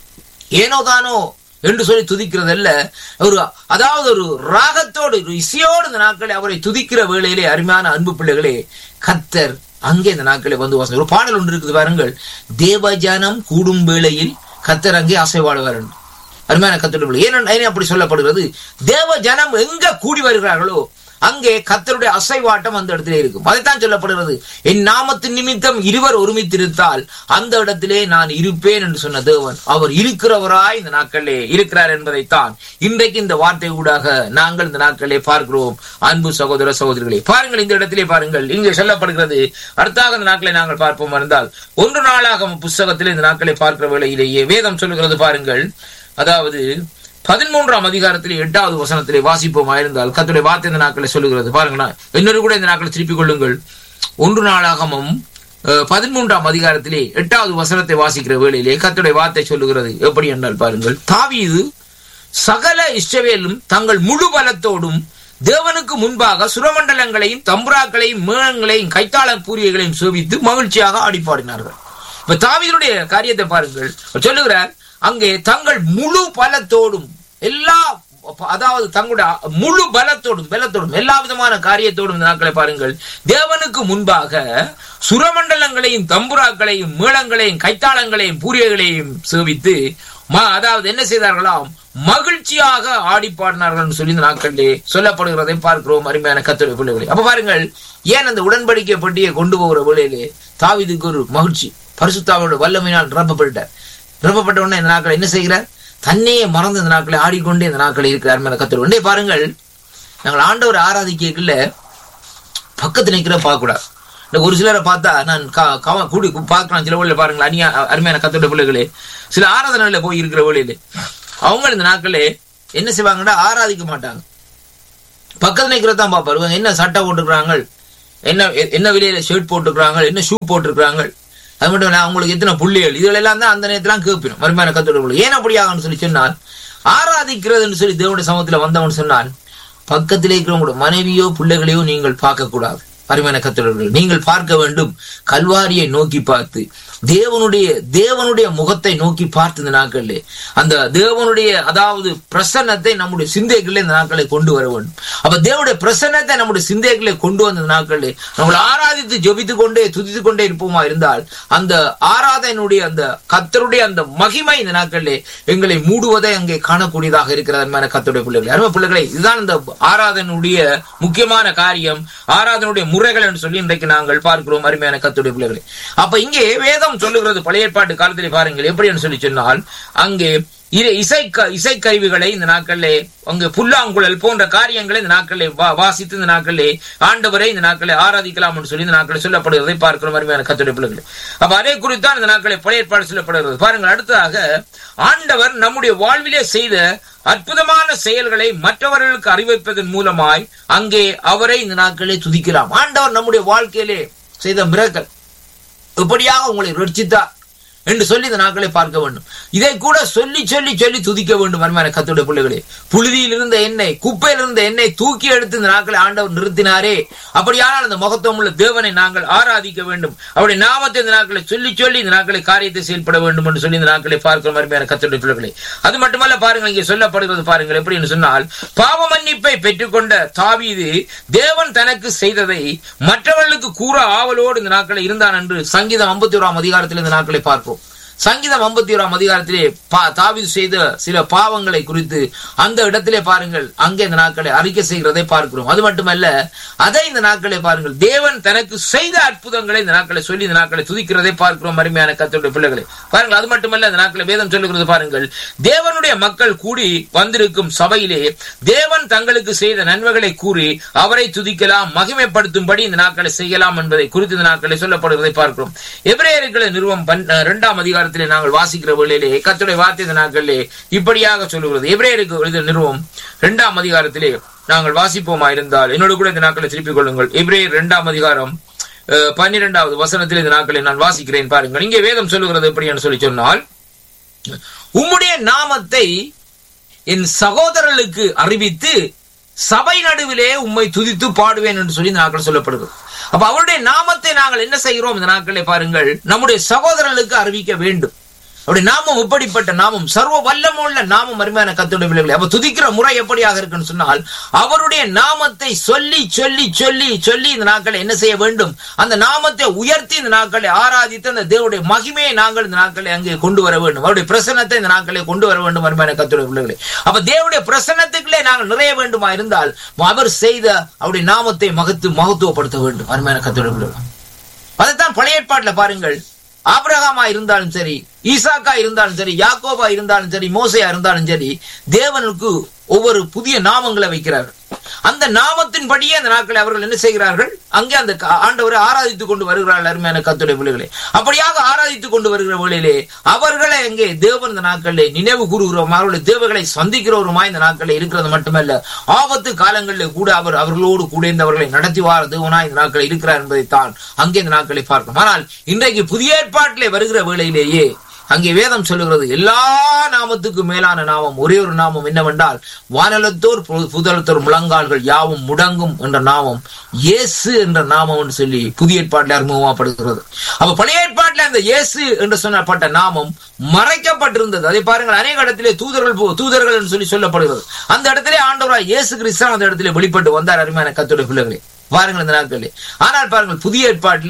ஏனோ தானோ என்று சொல்லி துதிக்கிறதல்ல ஒரு அதாவது ஒரு ராகத்தோடு ஒரு இசையோடு இந்த நாட்களை அவரை துதிக்கிற வேளையிலே அருமையான அன்பு பிள்ளைகளே கத்தர் அங்கே இந்த நாட்களை வந்து வாசம் ஒரு பாடல் ஒன்று இருக்குது பாருங்கள் தேவஜானம் கூடும் வேளையில் கத்தர் அங்கே அசைவாடுவார் என்று. அருமையான கத்தர் ஏன் ஏன் அப்படி சொல்லப்படுகிறது தேவ ஜனம் எங்க கூடி வருகிறார்களோ அங்கே கத்தருடைய அசைவாட்டம் அந்த இடத்திலே இருக்கும் அதைத்தான் சொல்லப்படுகிறது என் நாமத்தின் நிமித்தம் இருவர் ஒருமித்திருத்தால் அந்த இடத்திலே நான் இருப்பேன் என்று சொன்ன தேவன் அவர் இருக்கிறவராய் இந்த நாட்களிலே இருக்கிறார் என்பதைத்தான் இன்றைக்கு இந்த வார்த்தை ஊடாக நாங்கள் இந்த நாட்களிலே பார்க்கிறோம் அன்பு சகோதர சகோதரிகளே பாருங்கள் இந்த இடத்திலே பாருங்கள் இங்கே சொல்லப்படுகிறது அடுத்தாக இந்த நாட்களை நாங்கள் பார்ப்போம் இருந்தால் ஒன்று நாளாக புஸ்தகத்திலே இந்த நாட்களை பார்க்கிற வேளையிலேயே வேதம் சொல்லுகிறது பாருங்கள் அதாவது பதிமூன்றாம் அதிகாரத்திலே எட்டாவது வசனத்திலே வாசிப்போமா இருந்தால் கத்துடைய வார்த்தை இந்த நாட்களை சொல்லுகிறது பாருங்களா இன்னொரு கூட இந்த நாட்களை திருப்பிக் கொள்ளுங்கள் ஒன்று நாளாகமும் அஹ், பதிமூன்றாம் அதிகாரத்திலே எட்டாவது வசனத்தை வாசிக்கிற வேளையிலே கத்துடைய வார்த்தை சொல்லுகிறது எப்படி என்றால் பாருங்கள் தாவீது சகல இஸ்ரவேலும் தங்கள் முழு பலத்தோடும் தேவனுக்கு முன்பாக சுரமண்டலங்களையும் தம்புராக்களையும் மேளங்களையும் கைத்தாள பூரியங்களையும் சோபித்து மகிழ்ச்சியாக ஆடிப்பாடினார்கள் இப்ப தாவீதுடைய காரியத்தை பாருங்கள் அவர் சொல்லுகிறார் அங்கே தங்கள் முழு பலத்தோடும் எல்லா அதாவது தங்களுடைய முழு பலத்தோடும் பலத்தோடும் எல்லா விதமான காரியத்தோடும் இந்த நாட்களை பாருங்கள் தேவனுக்கு முன்பாக சுரமண்டலங்களையும் தம்புராக்களையும் மேளங்களையும் கைத்தாளங்களையும் பூரியங்களையும் சேவித்து ம- அதாவது என்ன செய்தார்களாம் மகிழ்ச்சியாக ஆடி பாடினார்கள் சொல்லி இந்த நாட்களிலே சொல்லப்படுகிறதை பார்க்கிறோம் அருமையான கத்தோட பிள்ளைகளை அப்ப பாருங்கள் ஏன் அந்த உடன்படிக்கை பட்டியை கொண்டு போகிற வேளையிலே தாவிதுக்கு ஒரு மகிழ்ச்சி பரிசுத்தாவோட வல்லமையினால் நிரப்பப்பட்டார் நிரப்பப்பட்ட உடனே இந்த நாட்களை என்ன செய்கிறார் தன்னையே மறந்து இந்த நாட்களை ஆடிக்கொண்டே இந்த நாட்களை இருக்கிறார் மேல கத்தோட உடனே பாருங்கள் நாங்கள் ஆண்டவர் ஆராதிக்கல பக்கத்து நிக்கிற பார்க்க கூடாது இந்த ஒரு சிலரை பார்த்தா நான் கா- கவ- கூடி பார்க்கலாம் சில வழியில பாருங்களேன் அநியா அருமையான கத்தோட பிள்ளைகளே சில ஆராதனையில போய் இருக்கிற வழியில அவங்க இந்த நாட்களே என்ன செய்வாங்கன்னா ஆராதிக்க மாட்டாங்க பக்கத்துல நிக்கிறத தான் பார்ப்பாரு இவங்க என்ன சட்டை போட்டுக்கிறாங்க என்ன எ- என்ன விலையில ஷர்ட் போட்டுக்கிறாங்க என்ன ஷூ போட்டுருக்காங்க அது மட்டும் இல்ல அவங்களுக்கு எத்தனை புள்ளிகள் இதுல எல்லாம் தான் அந்த நேரத்துல கேட்பிடும் மறுமையான கத்தோட ஏன் அப்படியாகன்னு சொல்லி சொன்னால் ஆராதிக்கிறதுன்னு சொல்லி தேவனுடைய சமூகத்துல வந்தவன் சொன்னான் பக்கத்திலே இருக்கிறவங்களோட மனைவியோ பிள்ளைகளையோ நீங்கள் பார்க்க கூடாது அருமையான கத்தோடர்கள் நீங்கள் பார்க்க வேண்டும் கல்வாரியை நோக்கி பார்த்து தேவனுடைய தேவனுடைய முகத்தை நோக்கி பார்த்து இந்த நாட்களிலே அந்த தேவனுடைய அதாவது பிரசன்னத்தை நம்முடைய சிந்தைகளிலே இந்த நாட்களை கொண்டு வர வேண்டும் அப்ப தேவனுடைய பிரசன்னத்தை நம்முடைய சிந்தைகளை கொண்டு வந்த இந்த நாட்களிலே நம்மளை ஆராதித்து ஜெபித்துக் கொண்டே துதித்துக் கொண்டே இருப்போமா இருந்தால் அந்த ஆராதனுடைய அந்த கத்தருடைய அந்த மகிமை இந்த நாட்களிலே எங்களை மூடுவதை அங்கே காணக்கூடியதாக இருக்கிறது அருமையான கத்தருடைய பிள்ளைகளை அருமை பிள்ளைகளை இதுதான் இந்த ஆராதனுடைய முக்கியமான காரியம் ஆராதனுடைய முறைகள் என்று சொல்லி இன்றைக்கு நாங்கள் பார்க்கிறோம் அருமையான கத்துடைய பிள்ளைகளை அப்ப இங்கே வேதம் சொல்லுகிறது பழைய ஏற்பாட்டு காலத்திலே பாருங்கள் எப்படி என்று சொல்லி சொன்னால் அங்கே இரு- இசை க- இசைக்கருவிகளை இந்த நாட்களிலே அங்கு புல்லாங்குழல் போன்ற காரியங்களை இந்த நாட்களிலே வா- வாசித்து இந்த நாட்களிலே ஆண்டவரை இந்த நாட்களை ஆராதிக்கலாம் என்று சொல்லி இந்த நாட்களை சொல்லப்படுகிறதை பார்க்கிறோம் அருமையான கத்துடைய பிள்ளைகளை அப்ப அதே குறித்தான் இந்த நாட்களை பழைய ஏற்பாடு சொல்லப்படுகிறது பாருங்கள் அடுத்ததாக ஆண்டவர் நம்முடைய வாழ்விலே செய்த அற்புதமான செயல்களை மற்றவர்களுக்கு அறிவிப்பதன் மூலமாய் அங்கே அவரை இந்த நாட்களே துதிக்கலாம் ஆண்டவர் நம்முடைய வாழ்க்கையிலே செய்த மிரக்கல் இப்படியாக உங்களை ரட்சித்தார் என்று சொல்லி இந்த நாட்களை பார்க்க வேண்டும் இதை கூட சொல்லி சொல்லி சொல்லி துதிக்க வேண்டும் அருமையான கத்துடைய பிள்ளைகளே புழுதியில் இருந்த எண்ணெய் குப்பையில் இருந்த எண்ணெய் தூக்கி எடுத்து இந்த நாட்களை ஆண்டவர் நிறுத்தினாரே அப்படியானால் அந்த மகத்துவம் உள்ள தேவனை நாங்கள் ஆராதிக்க வேண்டும் அவருடைய நாமத்தை இந்த நாட்களை சொல்லி சொல்லி இந்த நாட்களை காரியத்தை செயல்பட வேண்டும் என்று சொல்லி இந்த நாட்களை பார்க்கிற அருமையான கத்துடைய பிள்ளைகளே அது மட்டுமல்ல பாருங்கள் இங்கே சொல்லப்படுகிறது பாருங்கள் எப்படி என்று சொன்னால் பாவ மன்னிப்பை பெற்றுக்கொண்ட தாவீது தேவன் தனக்கு செய்ததை மற்றவர்களுக்கு கூற ஆவலோடு இந்த நாட்களை இருந்தான் என்று சங்கீதம் ஐம்பத்தி ஓராம் அதிகாரத்தில் இந்த நாட்களை பார்ப்போம் சங்கீதம் ஐம்பத்தி ஓராம் அதிகாரத்திலே பா- தாவீது செய்த சில பாவங்களை குறித்து அந்த இடத்திலே பாருங்கள் அங்கே இந்த நாட்களை அறிக்கை செய்கிறதை பார்க்கிறோம் அது மட்டுமல்ல அதை இந்த நாட்களை பாருங்கள் தேவன் தனக்கு செய்த அற்புதங்களை இந்த நாட்களை சொல்லி இந்த நாட்களை துதிக்கிறதை பார்க்கிறோம் அருமையான கத்தோட பிள்ளைகளை பாருங்கள் அது மட்டுமல்ல இந்த நாட்களை வேதம் சொல்லுகிறது பாருங்கள் தேவனுடைய மக்கள் கூடி வந்திருக்கும் சபையிலே தேவன் தங்களுக்கு செய்த நன்மைகளை கூறி அவரை துதிக்கலாம் மகிமைப்படுத்தும்படி இந்த நாட்களை செய்யலாம் என்பதை குறித்து இந்த நாட்களை சொல்லப்படுவதை பார்க்கிறோம் எபிரேயர்களை நிறுவம் பன்- அஹ் இரண்டாம் அதிகாரத்திலே நாங்கள் வாசிக்கிற வேளையிலே கத்துடைய வார்த்தை இந்த நாட்களிலே இப்படியாக சொல்லுகிறது எபிரேயருக்கு எழுதிய நிறுவம் இரண்டாம் அதிகாரத்திலே நாங்கள் வாசிப்போமா இருந்தால் என்னோடு கூட இந்த நாட்களை திருப்பிக் கொள்ளுங்கள் எபிரேயர் இரண்டாம் அதிகாரம் அஹ், பன்னிரெண்டாவது வசனத்தில் இந்த நாட்களை நான் வாசிக்கிறேன் பாருங்கள் இங்கே வேதம் சொல்லுகிறது எப்படி என்று சொல்லி சொன்னால் உம்முடைய நாமத்தை என் சகோதரர்களுக்கு அறிவித்து சபை நடுவிலே உம்மை துதித்து பாடுவேன் என்று சொல்லி இந்த நாட்கள் சொல்லப்படுகிறது அப்ப அவருடைய நாமத்தை நாங்கள் என்ன செய்கிறோம் இந்த நாட்களை பாருங்கள் நம்முடைய சகோதரர்களுக்கு அறிவிக்க வேண்டும் அவருடைய நாமம் எப்படிப்பட்ட நாமம் சர்வ வல்லமுள்ள நாமம் அருமையான கத்துடைய பிள்ளைகளை அப்ப துதிக்கிற முறை எப்படியாக இருக்குன்னு சொன்னால் அவருடைய நாமத்தை சொல்லி சொல்லி சொல்லி சொல்லி இந்த நாட்களை என்ன செய்ய வேண்டும் அந்த நாமத்தை உயர்த்தி இந்த நாட்களை ஆராதித்து அந்த தேவனுடைய மகிமையை நாங்கள் இந்த நாட்களை அங்கே கொண்டு வர வேண்டும் அவருடைய பிரசன்னத்தை இந்த நாட்களை கொண்டு வர வேண்டும் அருமையான கத்துடைய பிள்ளைகளை அப்ப தேவனுடைய பிரசன்னத்துக்குள்ளே நாங்கள் நிறைய வேண்டுமா இருந்தால் அவர் செய்த அவருடைய நாமத்தை மகத்து மகத்துவப்படுத்த வேண்டும் அருமையான கத்துடைய பிள்ளைகள் அதைத்தான் பழைய ஏற்பாட்டுல பாருங்கள் ஆபிரகாமா இருந்தாலும் சரி ஈசாக்கா இருந்தாலும் சரி யாக்கோபா இருந்தாலும் சரி மோசையா இருந்தாலும் சரி தேவனுக்கு ஒவ்வொரு புதிய நாமங்களை வைக்கிறார்கள் அந்த நாமத்தின்படியே அந்த நாட்களை அவர்கள் என்ன செய்கிறார்கள் அங்கே அந்த க- ஆண்டவரை ஆராதித்துக் கொண்டு வருகிறார்கள் அருமையான கத்துடைய பிள்ளைகளே அப்படியாக ஆராதித்துக் கொண்டு வருகிற வேளையிலே அவர்களை அங்கே தேவன் இந்த நாட்களிலே நினைவு கூறுகிறோம் அவர்களுடைய தேவைகளை சந்திக்கிறவருமா இந்த நாட்களில் இருக்கிறது மட்டுமல்ல ஆபத்து காலங்களில் கூட அவர் அவர்களோடு கூட இருந்தவர்களை நடத்தி வார தேவனா இந்த நாட்களில் இருக்கிறார் என்பதைத்தான் அங்கே இந்த நாட்களை பார்க்கும் ஆனால் இன்றைக்கு புதிய ஏற்பாட்டிலே வருகிற வேளையிலேயே அங்கே வேதம் சொல்லுகிறது எல்லா நாமத்துக்கும் மேலான நாமம் ஒரே ஒரு நாமம் என்னவென்றால் வானலத்தோர் பு- புதலத்தோர் முழங்கால்கள் யாவும் முடங்கும் என்ற நாமம் இயேசு என்ற நாமம் என்று சொல்லி புதிய ஏற்பாட்டில் அறிமுகமாப்படுகிறது அப்ப பழைய ஏற்பாட்டில் அந்த இயேசு என்று சொல்லப்பட்ட நாமம் மறைக்கப்பட்டிருந்தது அதை பாருங்கள் அநேக இடத்திலே தூதர்கள் போ- தூதர்கள் என்று சொல்லி சொல்லப்படுகிறது அந்த இடத்திலே ஆண்டவராய் இயேசு கிறிஸ்தான் அந்த இடத்திலே வெளிப்பட்டு வந்தார் அருமையான கத்துடைய பிள்ளைகளே பாருங்கள் இந்த நாட்களிலே ஆனால் பாருங்கள் புதிய ஏற்பாட்டிலே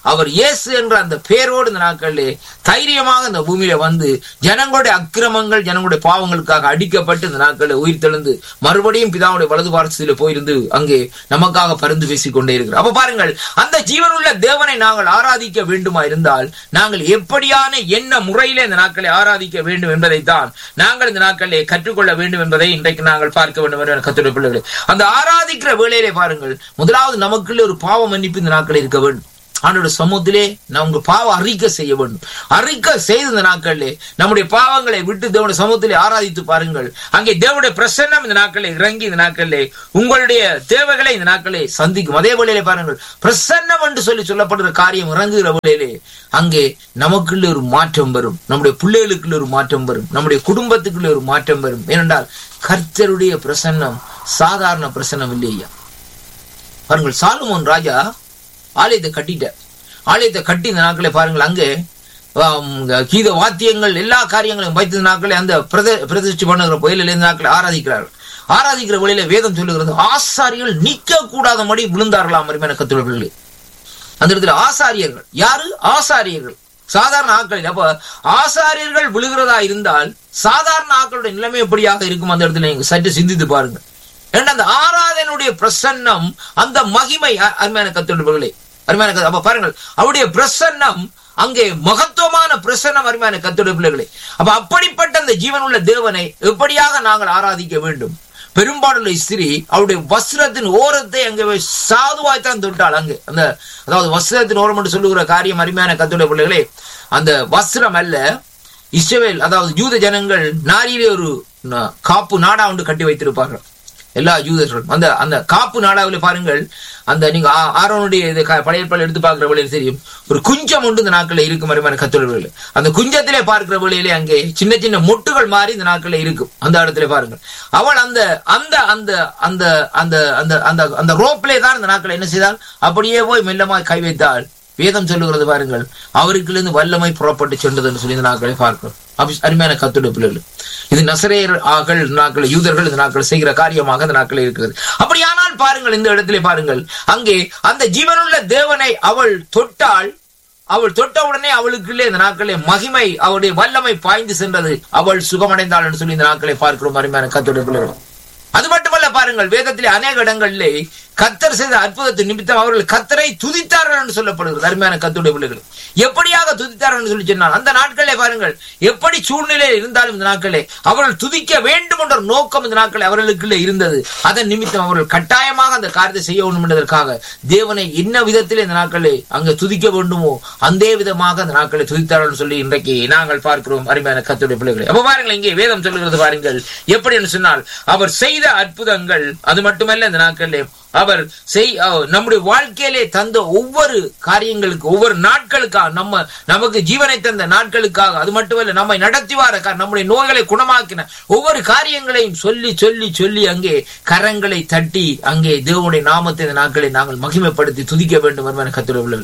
அவர் இயேசு என்ற அந்த பேரோடு இந்த நாட்களிலே தைரியமாக இந்த பூமியில வந்து ஜனங்களுடைய அக்கிரமங்கள் ஜனங்களுடைய பாவங்களுக்காக அடிக்கப்பட்டு இந்த நாட்களில் உயிர் தெழுந்து மறுபடியும் பிதாவுடைய வலது பாரசத்திலே போயிருந்து அங்கே நமக்காக பரிந்து பேசிக் கொண்டே இருக்கிறார் அப்ப பாருங்கள் அந்த ஜீவனுள்ள தேவனை நாங்கள் ஆராதிக்க வேண்டுமா இருந்தால் நாங்கள் எப்படியான என்ன முறையிலே இந்த நாட்களை ஆராதிக்க வேண்டும் என்பதைத்தான் நாங்கள் இந்த நாட்களிலே கற்றுக்கொள்ள வேண்டும் என்பதை இன்றைக்கு நாங்கள் பார்க்க வேண்டும் என்ற கத்துடைய பிள்ளைகளே அந்த ஆராதிக்கிற வேளையிலே பாருங்கள் முதலாவது நமக்குள்ளே ஒரு பாவ மன்னிப்பு இந்த நாட்களில் இருக்க வேண்டும் ஆண்டோட சமூகத்திலே நாம் உங்க பாவ அறிக்கை செய்ய வேண்டும் அறிக்கை செய்த இந்த நாட்களிலே நம்முடைய பாவங்களை விட்டு தேவனுடைய சமூகத்திலே ஆராதித்து பாருங்கள் அங்கே தேவனுடைய பிரசன்னம் இந்த நாட்களில் இறங்கி இந்த நாட்களிலே உங்களுடைய தேவைகளை இந்த நாட்களை சந்திக்கும் அதே வேளையிலே பாருங்கள் பிரசன்னம் என்று சொல்லி சொல்லப்படுற காரியம் இறங்குகிற வேளையிலே அங்கே நமக்குள்ள ஒரு மாற்றம் வரும் நம்முடைய பிள்ளைகளுக்குள்ள ஒரு மாற்றம் வரும் நம்முடைய குடும்பத்துக்குள்ள ஒரு மாற்றம் வரும் ஏனென்றால் கர்த்தருடைய பிரசன்னம் சாதாரண பிரசன்னம் இல்லையா பாருங்கள் சாலுமோன் ராஜா ஆலயத்தை கட்டிட்டார் ஆலயத்தை கட்டி இந்த நாட்களை பாருங்கள் அங்கே ஆம், கீத வாத்தியங்கள் எல்லா காரியங்களையும் வைத்த நாட்களை அந்த பிரத பிரதிஷ்டி பண்ணுகிற புயலில் இந்த நாட்களை ஆராதிக்கிறார்கள் ஆராதிக்கிற வழியில வேதம் சொல்லுகிறது ஆசாரிகள் நிக்க கூடாதபடி விழுந்தார்களாம் அருமையான கத்துள்ள அந்த இடத்துல ஆசாரியர்கள் யாரு ஆசாரியர்கள் சாதாரண ஆட்களில் அப்ப ஆசாரியர்கள் விழுகிறதா இருந்தால் சாதாரண ஆட்களுடைய நிலைமை எப்படியாக இருக்கும் அந்த இடத்துல நீங்க சற்று சிந்தித்து பாருங்க ஏன்னா அந்த ஆராதனுடைய பிரசன்னம் அந்த மகிமை அ- அருமையான கத்துள்ளவர்களே அருமையான கத்து- அப்ப பாருங்கள் அவருடைய பிரசன்னம் அங்கே மகத்துவமான பிரசன்னம் அருமையான கத்துடைய பிள்ளைகளே அப்ப அப்படிப்பட்ட அந்த ஜீவனுள்ள தேவனை எப்படியாக நாங்கள் ஆராதிக்க வேண்டும் பெரும்பாலுள்ள ஸ்திரீ அவருடைய வஸ்திரத்தின் ஓரத்தை அங்கே போய் சாதுவாய்த்தான் தொட்டாள் அங்கே அந்த அதாவது வஸ்திரத்தின் ஓரம் என்று சொல்லுகிற காரியம் அருமையான கத்துடைய பிள்ளைகளே அந்த வஸ்திரம் அல்ல இஸ்ரவேல் அதாவது யூத ஜனங்கள் நாரியிலே ஒரு ந- காப்பு நாடா ஒன்று கட்டி வைத்திருப்பார்கள் எல்லா யூதர்களும் அந்த அந்த காப்பு நாடாவில் பாருங்கள் அந்த நீங்க ஆ- ஆரோனுடைய இது க- பழைய ஏற்பாடு எடுத்து பார்க்கிற வழியில் தெரியும் ஒரு குஞ்சம் உண்டு இந்த நாட்களில் இருக்கும் மாதிரி கத்தொழில் அந்த குஞ்சத்திலே பார்க்கிற வழியிலே அங்கே சின்ன சின்ன மொட்டுகள் மாறி இந்த நாட்களில் இருக்கும் அந்த இடத்துல பாருங்கள் அவள் அந்த அந்த அந்த அந்த அந்த அந்த அந்த அந்த ரோப்லே தான் இந்த நாட்கள் என்ன செய்தால் அப்படியே போய் மெல்லமாய் கை வைத்தால் வேதம் சொல்லுகிறது பாருங்கள் அவருக்குள்ளேருந்து வல்லமை புறப்பட்டு சென்றது என்று சொல்லி இந்த நாட்களை பார்க்கிறோம் அபி- அருமையான கத்துடைய பிள்ளைகள் இது நசரேயர் ஆகள் இந்த நாட்கள் யூதர்கள் இந்த நாட்கள் செய்கிற காரியமாக இந்த நாட்கள் இருக்கிறது அப்படியானால் பாருங்கள் இந்த இடத்திலே பாருங்கள் அங்கே அந்த ஜீவனுள்ள தேவனை அவள் தொட்டால் அவள் தொட்ட உடனே அவளுக்குள்ளே இந்த நாட்களே மகிமை அவளுடைய வல்லமை பாய்ந்து சென்றது அவள் சுகமடைந்தாள் என்று சொல்லி இந்த நாட்களை பார்க்கிறோம் அருமையான கத்துடைய பிள்ளைகள் அது மட்டுமல்ல பாருங்கள் வேதத்திலே அநேக இடங்களிலே கத்தர் செய்த அற்புதத்தின் நிமித்தம் அவர்கள் கத்தரை துதித்தார்கள் என்று சொல்லப்படுகிறது அருமையான கத்துடைய பிள்ளைகள் எப்படியாக துதித்தார்கள் என்று சொல்லி சொன்னால் அந்த நாட்களே பாருங்கள் எப்படி சூழ்நிலை இருந்தாலும் இந்த நாட்களே அவர்கள் துதிக்க வேண்டும் என்ற ஒரு நோக்கம் இந்த நாட்களே அவர்களுக்குள்ளே இருந்தது அதன் நிமித்தம் அவர்கள் கட்டாயமாக அந்த காரியத்தை செய்ய வேண்டும் என்பதற்காக தேவனை என்ன விதத்தில் இந்த நாட்களே அங்க துதிக்க வேண்டுமோ அந்த விதமாக அந்த நாட்களை துதித்தார்கள் சொல்லி இன்றைக்கு நாங்கள் பார்க்கிறோம் அருமையான கத்துடைய பிள்ளைகளை அப்ப பாருங்கள் இங்கே வேதம் சொல்லுகிறது பாருங்கள் எப்படி என்று சொன்னால் அவர் செய்த அற்புதங்கள் அது மட்டுமல்ல இந்த நாட்களிலே அவர் செய் அஹ், நம்முடைய வாழ்க்கையிலே தந்த ஒவ்வொரு காரியங்களுக்கு ஒவ்வொரு நாட்களுக்காக நம்ம நமக்கு ஜீவனை தந்த நாட்களுக்காக அது மட்டுமல்ல நம்மை நடத்தி வார கா- நம்முடைய நோய்களை குணமாக்கின ஒவ்வொரு காரியங்களையும் சொல்லி சொல்லி சொல்லி அங்கே கரங்களை தட்டி அங்கே தேவனுடைய நாமத்தை இந்த நாட்களை நாங்கள் மகிமைப்படுத்தி துதிக்க வேண்டும் என்பன கத்துரை உள்ளது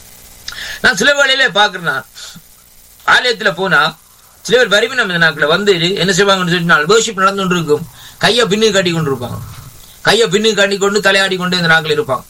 நான் சில வேளையிலே பாக்குறேன் ஆலயத்துல போனா சில பேர் வரிவினம் இந்த நாட்கள வந்து என்ன செய்வாங்கன்னு சொன்னால் வேர்ஷிப் நடந்து கொண்டு இருக்கும் கையை பின்னுக்கு கட்டி கொண்டு இருப்பாங்க கையை பின்னுக்கு கட்டி கொண்டு தலையாடி கொண்டு இந்த நாட்கள் இருப்பாங்க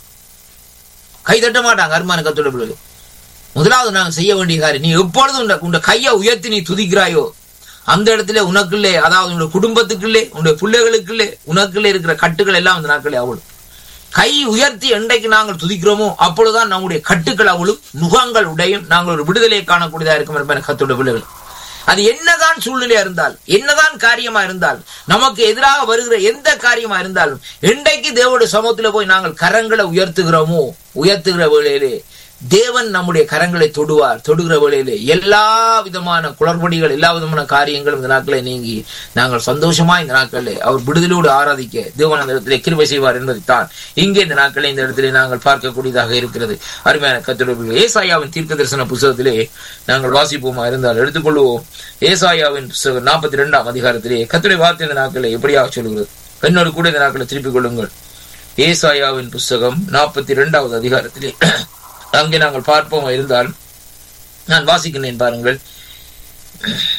கை தட்ட மாட்டாங்க அருமான கத்தோட பிள்ளைகள் முதலாவது நாங்கள் செய்ய வேண்டிய காரியம் நீ எப்பொழுதும் உண்ட- உண்ட கையை உயர்த்தி நீ துதிக்கிறாயோ அந்த இடத்துல உனக்குள்ளே அதாவது உன்னுடைய குடும்பத்துக்குள்ளே உன்னுடைய பிள்ளைகளுக்குள்ளே உனக்குள்ளே இருக்கிற கட்டுகள் எல்லாம் அந்த நாட்களே அவளும் கை உயர்த்தி என்றைக்கு நாங்கள் துதிக்கிறோமோ அப்பொழுதுதான் நம்முடைய கட்டுக்கள் அவளும் நுகங்கள் உடையும் நாங்கள் ஒரு விடுதலையை காணக்கூடியதா இருக்கும் என்பன கத்தோட பிள்ளைகள் அது என்னதான் சூழ்நிலையா இருந்தால் என்னதான் காரியமா இருந்தால் நமக்கு எதிராக வருகிற எந்த காரியமா இருந்தாலும் என்றைக்கு தேவோட சமூகத்துல போய் நாங்கள் கரங்களை உயர்த்துகிறோமோ உயர்த்துகிற வேளையிலே தேவன் நம்முடைய கரங்களை தொடுவார் தொடுகிற வேளையிலே எல்லா விதமான குளறுபடிகள் எல்லா விதமான காரியங்களும் இந்த நாட்களை நீங்கி நாங்கள் சந்தோஷமா இந்த நாட்களில் அவர் விடுதலோடு ஆராதிக்க தேவன் அந்த இடத்திலே கிருபை செய்வார் என்பதைத்தான் இங்கே இந்த நாட்களை இந்த இடத்திலே நாங்கள் பார்க்கக்கூடியதாக இருக்கிறது அருமையான கத்துடைய ஏசாயாவின் தீர்க்க தரிசன புஸ்தகத்திலே நாங்கள் வாசிப்போமா இருந்தால் எடுத்துக்கொள்வோம் ஏசாயாவின் புஸ்தகம் நாற்பத்தி இரண்டாம் அதிகாரத்திலே கத்துடைய வார்த்தை இந்த நாட்களை எப்படியாக சொல்கிறது என்னோடு கூட இந்த நாட்களை திருப்பிக் கொள்ளுங்கள் ஏசாயாவின் புஸ்தகம் நாற்பத்தி இரண்டாவது அதிகாரத்திலே அங்கே நாங்கள் பார்ப்போம் இருந்தால் நான் வாசிக்கிறேன் பாருங்கள்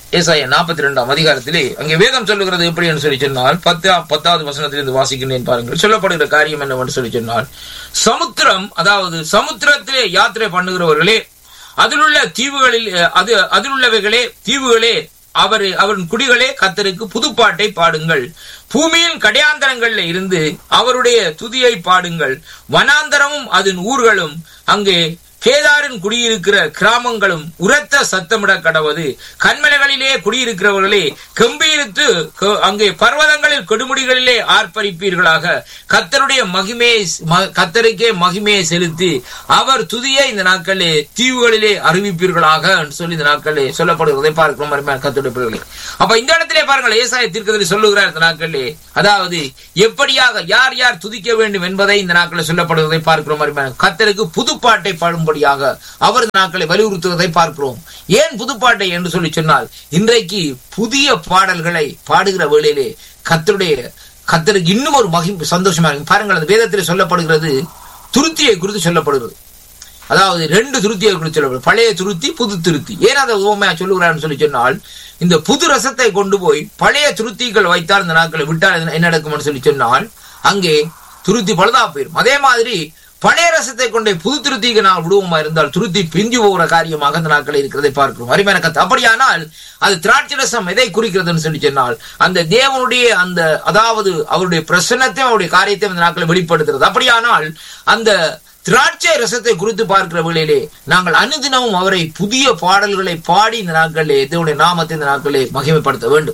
ஏசாயா நாற்பத்தி ரெண்டாம் அதிகாரத்திலே அங்கே வேதம் சொல்லுகிறது எப்படி என்று சொல்லி சொன்னால் பத்து பத்தாவது வசனத்திலிருந்து வாசிக்கின்றேன் பாருங்கள் சொல்லப்படுகிற காரியம் என்னவென்று சொல்லி சொன்னால் சமுத்திரம் அதாவது சமுத்திரத்திலே யாத்திரை பண்ணுகிறவர்களே அதிலுள்ள தீவுகளில் அஹ், அது அதிலுள்ளவைகளே தீவுகளே அவர் அவரின் குடிகளே கத்தருக்கு புதுப்பாட்டை பாடுங்கள் பூமியின் கடையாந்தரங்கள்ல இருந்து அவருடைய துதியை பாடுங்கள் வனாந்தரமும் அதன் ஊர்களும் அங்கே கேதாரின் குடியிருக்கிற கிராமங்களும் உரத்த சத்தமிட கடவது கண்மலைகளிலே குடியிருக்கிறவர்களே கம்பீரித்து க- அங்கே பர்வதங்களில் கொடுமுடிகளிலே ஆர்ப்பரிப்பீர்களாக கத்தருடைய மகிமையை ம- கத்தருக்கே மகிமையை செலுத்தி அவர் துதியை இந்த நாட்களிலே தீவுகளிலே அறிவிப்பீர்களாக என்று சொல்லி இந்த நாட்களிலே சொல்லப்படுகிறதை பார்க்கிறோம் அருமையான கத்தருடைய பிள்ளைகளே அப்ப இந்த இடத்திலே பாருங்கள் ஏசாய தீர்க்கதரிசி சொல்லுகிறார் இந்த நாட்களிலே அதாவது எப்படியாக யார் யார் துதிக்க வேண்டும் என்பதை இந்த நாட்களில் சொல்லப்படுவதை பார்க்கிறோம் அருமையான கத்தருக்கு புதுப்பாட்டை பாடும்படியாக அவர் இந்த நாட்களை வலியுறுத்துவதை பார்க்கிறோம் ஏன் புதுப்பாட்டை என்று சொல்லி சொன்னால் இன்றைக்கு புதிய பாடல்களை பாடுகிற வேளையிலே கத்தருடைய கத்தருக்கு இன்னும் ஒரு மகி சந்தோஷமா இருக்கு பாருங்கள் அந்த வேதத்திலே சொல்லப்படுகிறது துருத்தியை குறித்து சொல்லப்படுகிறது அதாவது ரெண்டு துருத்தியை குறித்து சொல்லப்படும் பழைய துருத்தி புது துருத்தி ஏன் அதை உவமையா சொல்லுகிறான்னு சொல்லி சொன்னால் இந்த புது ரசத்தை கொண்டு போய் பழைய துருத்திகள் வைத்தால் இந்த நாட்களை விட்டால் என்ன- என்ன நடக்கும்னு சொல்லி சொன்னால் அங்கே துருத்தி பழுதா போயிடும் அதே மாதிரி பழைய ரசத்தை கொண்டு புது துருத்திக்கு நான் விடுவோமா இருந்தால் துருத்தி பிந்தி போகிற காரியமாக அந்த நாட்கள் இருக்கிறதை பார்க்கிறோம் அருமையான கத்து அப்படியானால் அது திராட்சை ரசம் எதை குறிக்கிறதுன்னு சொல்லி சொன்னால் அந்த தேவனுடைய அந்த அதாவது அவருடைய பிரசன்னத்தையும் அவருடைய காரியத்தையும் அந்த நாட்களை வெளிப்படுத்துறது அப்படியானால் அந்த திராட்சை ரசத்தை குறித்து பார்க்கிற வேளையிலே நாங்கள் அனுதினமும் அவரை புதிய பாடல்களை பாடி இந்த நாட்களிலே தேவனுடைய நாமத்தை இந்த நாட்களே மகிமைப்படுத்த வேண்டும்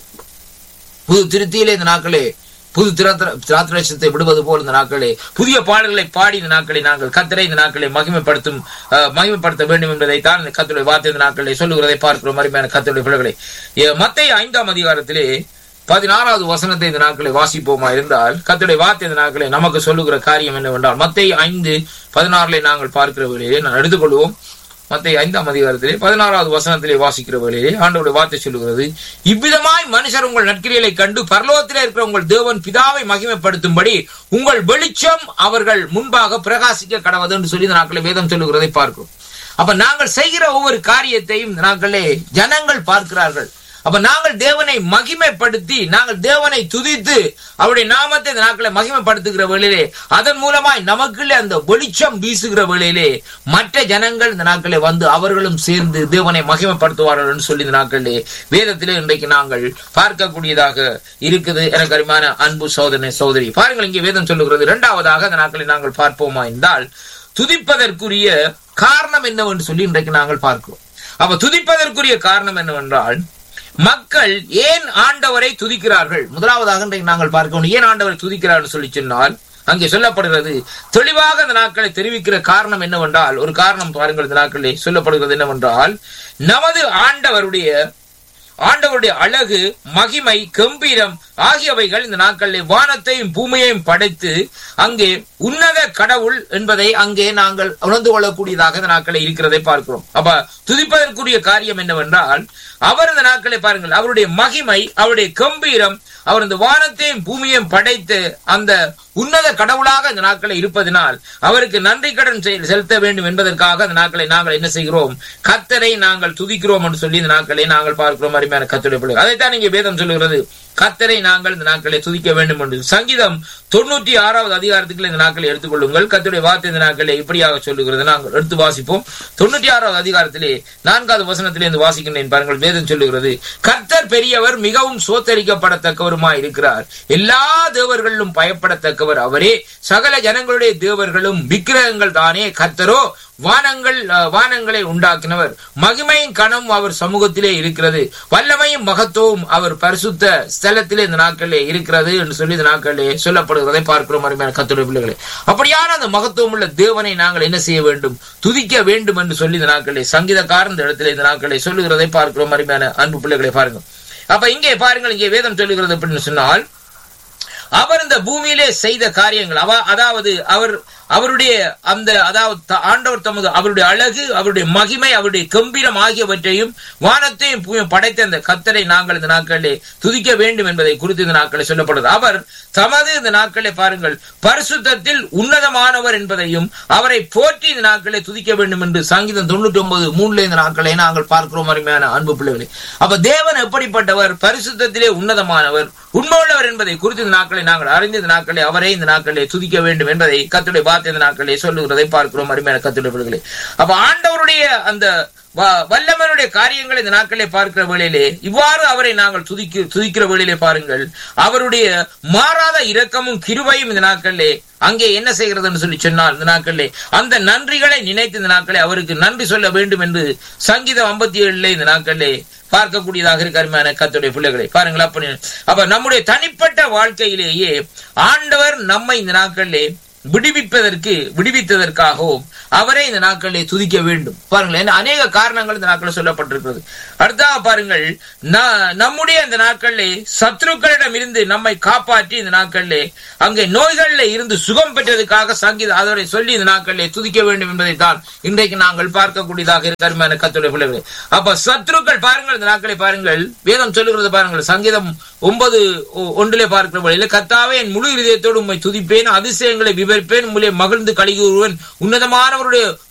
புது திருத்தியிலே இந்த நாட்களே புது திராத்திரத்தை விடுவது போல் இந்த நாட்களே புதிய பாடல்களை பாடி இந்த நாட்களை நாங்கள் கத்தரை இந்த நாட்களை மகிமைப்படுத்தும் அஹ், மகிமைப்படுத்த வேண்டும் என்பதை தான் இந்த கத்தருடைய வார்த்தை இந்த நாட்களை சொல்லுகிறதை பார்க்கிறோம் அருமையான கத்தருடைய பிள்ளைகளை மத்திய ஐந்தாம் அதிகாரத்திலே பதினாறாவது வசனத்தை இந்த நாட்களை வாசிப்போமா இருந்தால் கத்தருடைய வார்த்தை இந்த நாட்களை நமக்கு சொல்லுகிற காரியம் என்னவென்றால் மத்திய ஐந்து பதினாறுல நாங்கள் பார்க்கிற வேளையிலே நான் எடுத்துக்கொள்வோம் மத்திய ஐந்தாம் அதிகாரத்திலே பதினாறாவது வசனத்திலே வாசிக்கிற வேளையிலே ஆண்டவருடைய வார்த்தை சொல்லுகிறது இவ்விதமாய் மனுஷர் உங்கள் நற்கிரிகளை கண்டு பரலோகத்திலே இருக்கிற உங்கள் தேவன் பிதாவை மகிமைப்படுத்தும்படி உங்கள் வெளிச்சம் அவர்கள் முன்பாக பிரகாசிக்க கடவது என்று சொல்லி இந்த நாட்களை வேதம் சொல்லுகிறதை பார்க்கிறோம் அப்ப நாங்கள் செய்கிற ஒவ்வொரு காரியத்தையும் இந்த நாட்களே ஜனங்கள் பார்க்கிறார்கள் அப்ப நாங்கள் தேவனை மகிமைப்படுத்தி நாங்கள் தேவனை துதித்து அவருடைய நாமத்தை இந்த நாட்களை மகிமைப்படுத்துகிற வேளையிலே அதன் மூலமாய் நமக்குள்ளே அந்த வெளிச்சம் வீசுகிற வேளையிலே மற்ற ஜனங்கள் இந்த நாட்களே வந்து அவர்களும் சேர்ந்து தேவனை மகிமைப்படுத்துவார்கள் என்று சொல்லி இந்த நாட்களிலே வேதத்திலே இன்றைக்கு நாங்கள் பார்க்கக்கூடியதாக இருக்குது எனக்கு அருமையான அன்பு சோதனை சோதரி பாருங்கள் இங்கே வேதம் சொல்லுகிறது இரண்டாவதாக இந்த நாட்களை நாங்கள் பார்ப்போமா என்றால் துதிப்பதற்குரிய காரணம் என்னவென்று சொல்லி இன்றைக்கு நாங்கள் பார்க்கிறோம் அப்ப துதிப்பதற்குரிய காரணம் என்னவென்றால் மக்கள் ஏன் ஆண்டவரை துதிக்கிறார்கள் முதலாவதாக இன்றைக்கு நாங்கள் பார்க்கணும் ஏன் ஆண்டவரை துதிக்கிறார்கள் சொல்லி சொன்னால் அங்கே சொல்லப்படுகிறது தெளிவாக இந்த நாட்களை தெரிவிக்கிற காரணம் என்னவென்றால் ஒரு காரணம் பாருங்கள் இந்த நாட்களில் சொல்லப்படுகிறது என்னவென்றால் நமது ஆண்டவருடைய ஆண்டவருடைய அழகு மகிமை கம்பீரம் ஆகியவைகள் இந்த நாட்களில் வானத்தையும் பூமியையும் படைத்து அங்கே உன்னத கடவுள் என்பதை அங்கே நாங்கள் உணர்ந்து கொள்ளக்கூடியதாக இந்த நாட்களை இருக்கிறதை பார்க்கிறோம் அப்ப துதிப்பதற்குரிய காரியம் என்னவென்றால் அவர் இந்த நாட்களை பாருங்கள் அவருடைய மகிமை அவருடைய கம்பீரம் அவர் இந்த வானத்தையும் பூமியையும் படைத்து அந்த உன்னத கடவுளாக இந்த நாட்களை இருப்பதனால் அவருக்கு நன்றி கடன் செய்- செலுத்த வேண்டும் என்பதற்காக அந்த நாட்களை நாங்கள் என்ன செய்கிறோம் கத்தரை நாங்கள் துதிக்கிறோம் என்று சொல்லி இந்த நாட்களை நாங்கள் பார்க்கிறோம் அருமையான கத்தருடைய பிள்ளை அதைத்தான் இங்கே வேதம் சொல்லுகிறது கத்தரை நாங்கள் இந்த நாட்களை துதிக்க வேண்டும் என்று சங்கீதம் தொண்ணூற்றி ஆறாவது அதிகாரத்துக்குள்ள இந்த நாட்களை எடுத்துக்கொள்ளுங்கள் கத்தருடைய வார்த்தை இந்த நாட்களை இப்படியாக சொல்லுகிறது நாங்கள் எடுத்து வாசிப்போம் தொண்ணூற்றி ஆறாவது அதிகாரத்திலே நான்காவது வசனத்திலே இருந்து வாசிக்கின்றேன் பாருங்கள் வேதம் சொல்லுகிறது கர்த்தர் பெரியவர் மிகவும் சோத்தரிக்கப்படத்தக்கவருமாய் இருக்கிறார் எல்லா தேவர்களிலும் பயப்படத்தக்கவர் அவரே சகல ஜனங்களுடைய தேவர்களும் விக்கிரகங்கள் தானே கர்த்தரோ வானங்கள் அஹ், வானங்களை உண்டாக்கினவர் மகிமையும் கணம் அவர் சமூகத்திலே இருக்கிறது வல்லமையும் மகத்துவம் அவர் பரிசுத்த ஸ்தலத்திலே இந்த நாட்களிலே இருக்கிறது என்று சொல்லி இந்த நாட்களிலே சொல்லப்படுகிறதை பார்க்கிறோம் அருமையான கத்துடைய பிள்ளைகளே அப்படியான அந்த மகத்துவம் உள்ள தேவனை நாங்கள் என்ன செய்ய வேண்டும் துதிக்க வேண்டும் என்று சொல்லி இந்த நாட்களிலே சங்கீதக்காரன் இந்த இடத்திலே இந்த நாட்களிலே சொல்லுகிறதை பார்க்கிறோம் அருமையான அன்பு பிள்ளைகளை பாருங்க அப்ப இங்கே பாருங்கள் இங்கே வேதம் சொல்லுகிறது அப்படின்னு சொன்னால் அவர் இந்த பூமியிலே செய்த காரியங்கள் அவ அதாவது அவர் அவருடைய அந்த அதாவது த- ஆண்டவர் தமது அவருடைய அழகு அவருடைய மகிமை அவருடைய கம்பீரம் ஆகியவற்றையும் வானத்தையும் பூமியும் படைத்த அந்த கத்தரை நாங்கள் இந்த நாட்களிலே துதிக்க வேண்டும் என்பதை குறித்து இந்த நாட்களில் சொல்லப்படுது அவர் தமது இந்த நாட்களை பாருங்கள் பரிசுத்தத்தில் உன்னதமானவர் என்பதையும் அவரை போற்றி இந்த நாட்களை துதிக்க வேண்டும் என்று சங்கீதம் தொண்ணூற்றி ஒன்பது மூணுல இந்த நாட்களை நாங்கள் பார்க்கிறோம் அருமையான அன்பு பிள்ளைகளே அப்ப தேவன் எப்படிப்பட்டவர் பரிசுத்தத்திலே உன்னதமானவர் உண்மையுள்ளவர் என்பதை குறித்து இந்த நாட்களை நாங்கள் அறிந்த இந்த நாட்களை அவரே இந்த நாட்களை துதிக்க வேண்டும் என்பதை கத்துடைய வார்த்தை இந்த நாட்களை சொல்லுகிறதை பார்க்கிறோம் அருமையான கத்துடைய பிள்ளைகளே அப்ப ஆண்டவருடைய அந்த வ- வல்லவனுடைய காரியங்களை இந்த நாட்களை பார்க்கிற வேளையிலே இவ்வாறு அவரை நாங்கள் துதிக்க துதிக்கிற வேளையிலே பாருங்கள் அவருடைய மாறாத இரக்கமும் கிருபையும் இந்த நாட்களிலே அங்கே என்ன செய்கிறதுன்னு சொல்லி சொன்னால் இந்த நாட்களிலே அந்த நன்றிகளை நினைத்து இந்த நாட்களை அவருக்கு நன்றி சொல்ல வேண்டும் என்று சங்கீதம் ஐம்பத்தி ஏழுல இந்த நாட்களிலே பார்க்கக்கூடியதாக இருக்க அருமையான கத்துடைய பிள்ளைகளை பாருங்கள் அப்படி அப்ப நம்முடைய தனிப்பட்ட வாழ்க்கையிலேயே ஆண்டவர் நம்மை இந்த நாட்களிலே விடுவிப்பதற்கு விடுவித்ததற்காகவும் அவரை இந்த நாட்களிலே துதிக்க வேண்டும் பாருங்கள் என்ன அநேக காரணங்கள் இந்த நாட்களில் சொல்லப்பட்டிருக்கிறது அடுத்தாக பாருங்கள் ந- நம்முடைய இந்த நாட்களிலே சத்ருக்களிடம் இருந்து நம்மை காப்பாற்றி இந்த நாட்களிலே அங்கே நோய்களில் இருந்து சுகம் பெற்றதுக்காக சங்கீத அதனை சொல்லி இந்த நாட்களிலே துதிக்க வேண்டும் என்பதை தான் இன்றைக்கு நாங்கள் பார்க்கக்கூடியதாக இருக்க அருமையான கத்துடைய பிள்ளைகளே அப்ப சத்ருக்கள் பாருங்கள் இந்த நாட்களை பாருங்கள் வேதம் சொல்லுகிறது பாருங்கள் சங்கீதம் ஒன்பது ஒ- ஒன்றிலே பார்க்கிற வழியில் கத்தாவே என் முழு இதயத்தோடு உம்மை துதிப்பேன் அதிசயங்களை விவரிப்பேன் உம்மிலே மகிழ்ந்து கழிகுறுவன் உன்னதமானவருடைய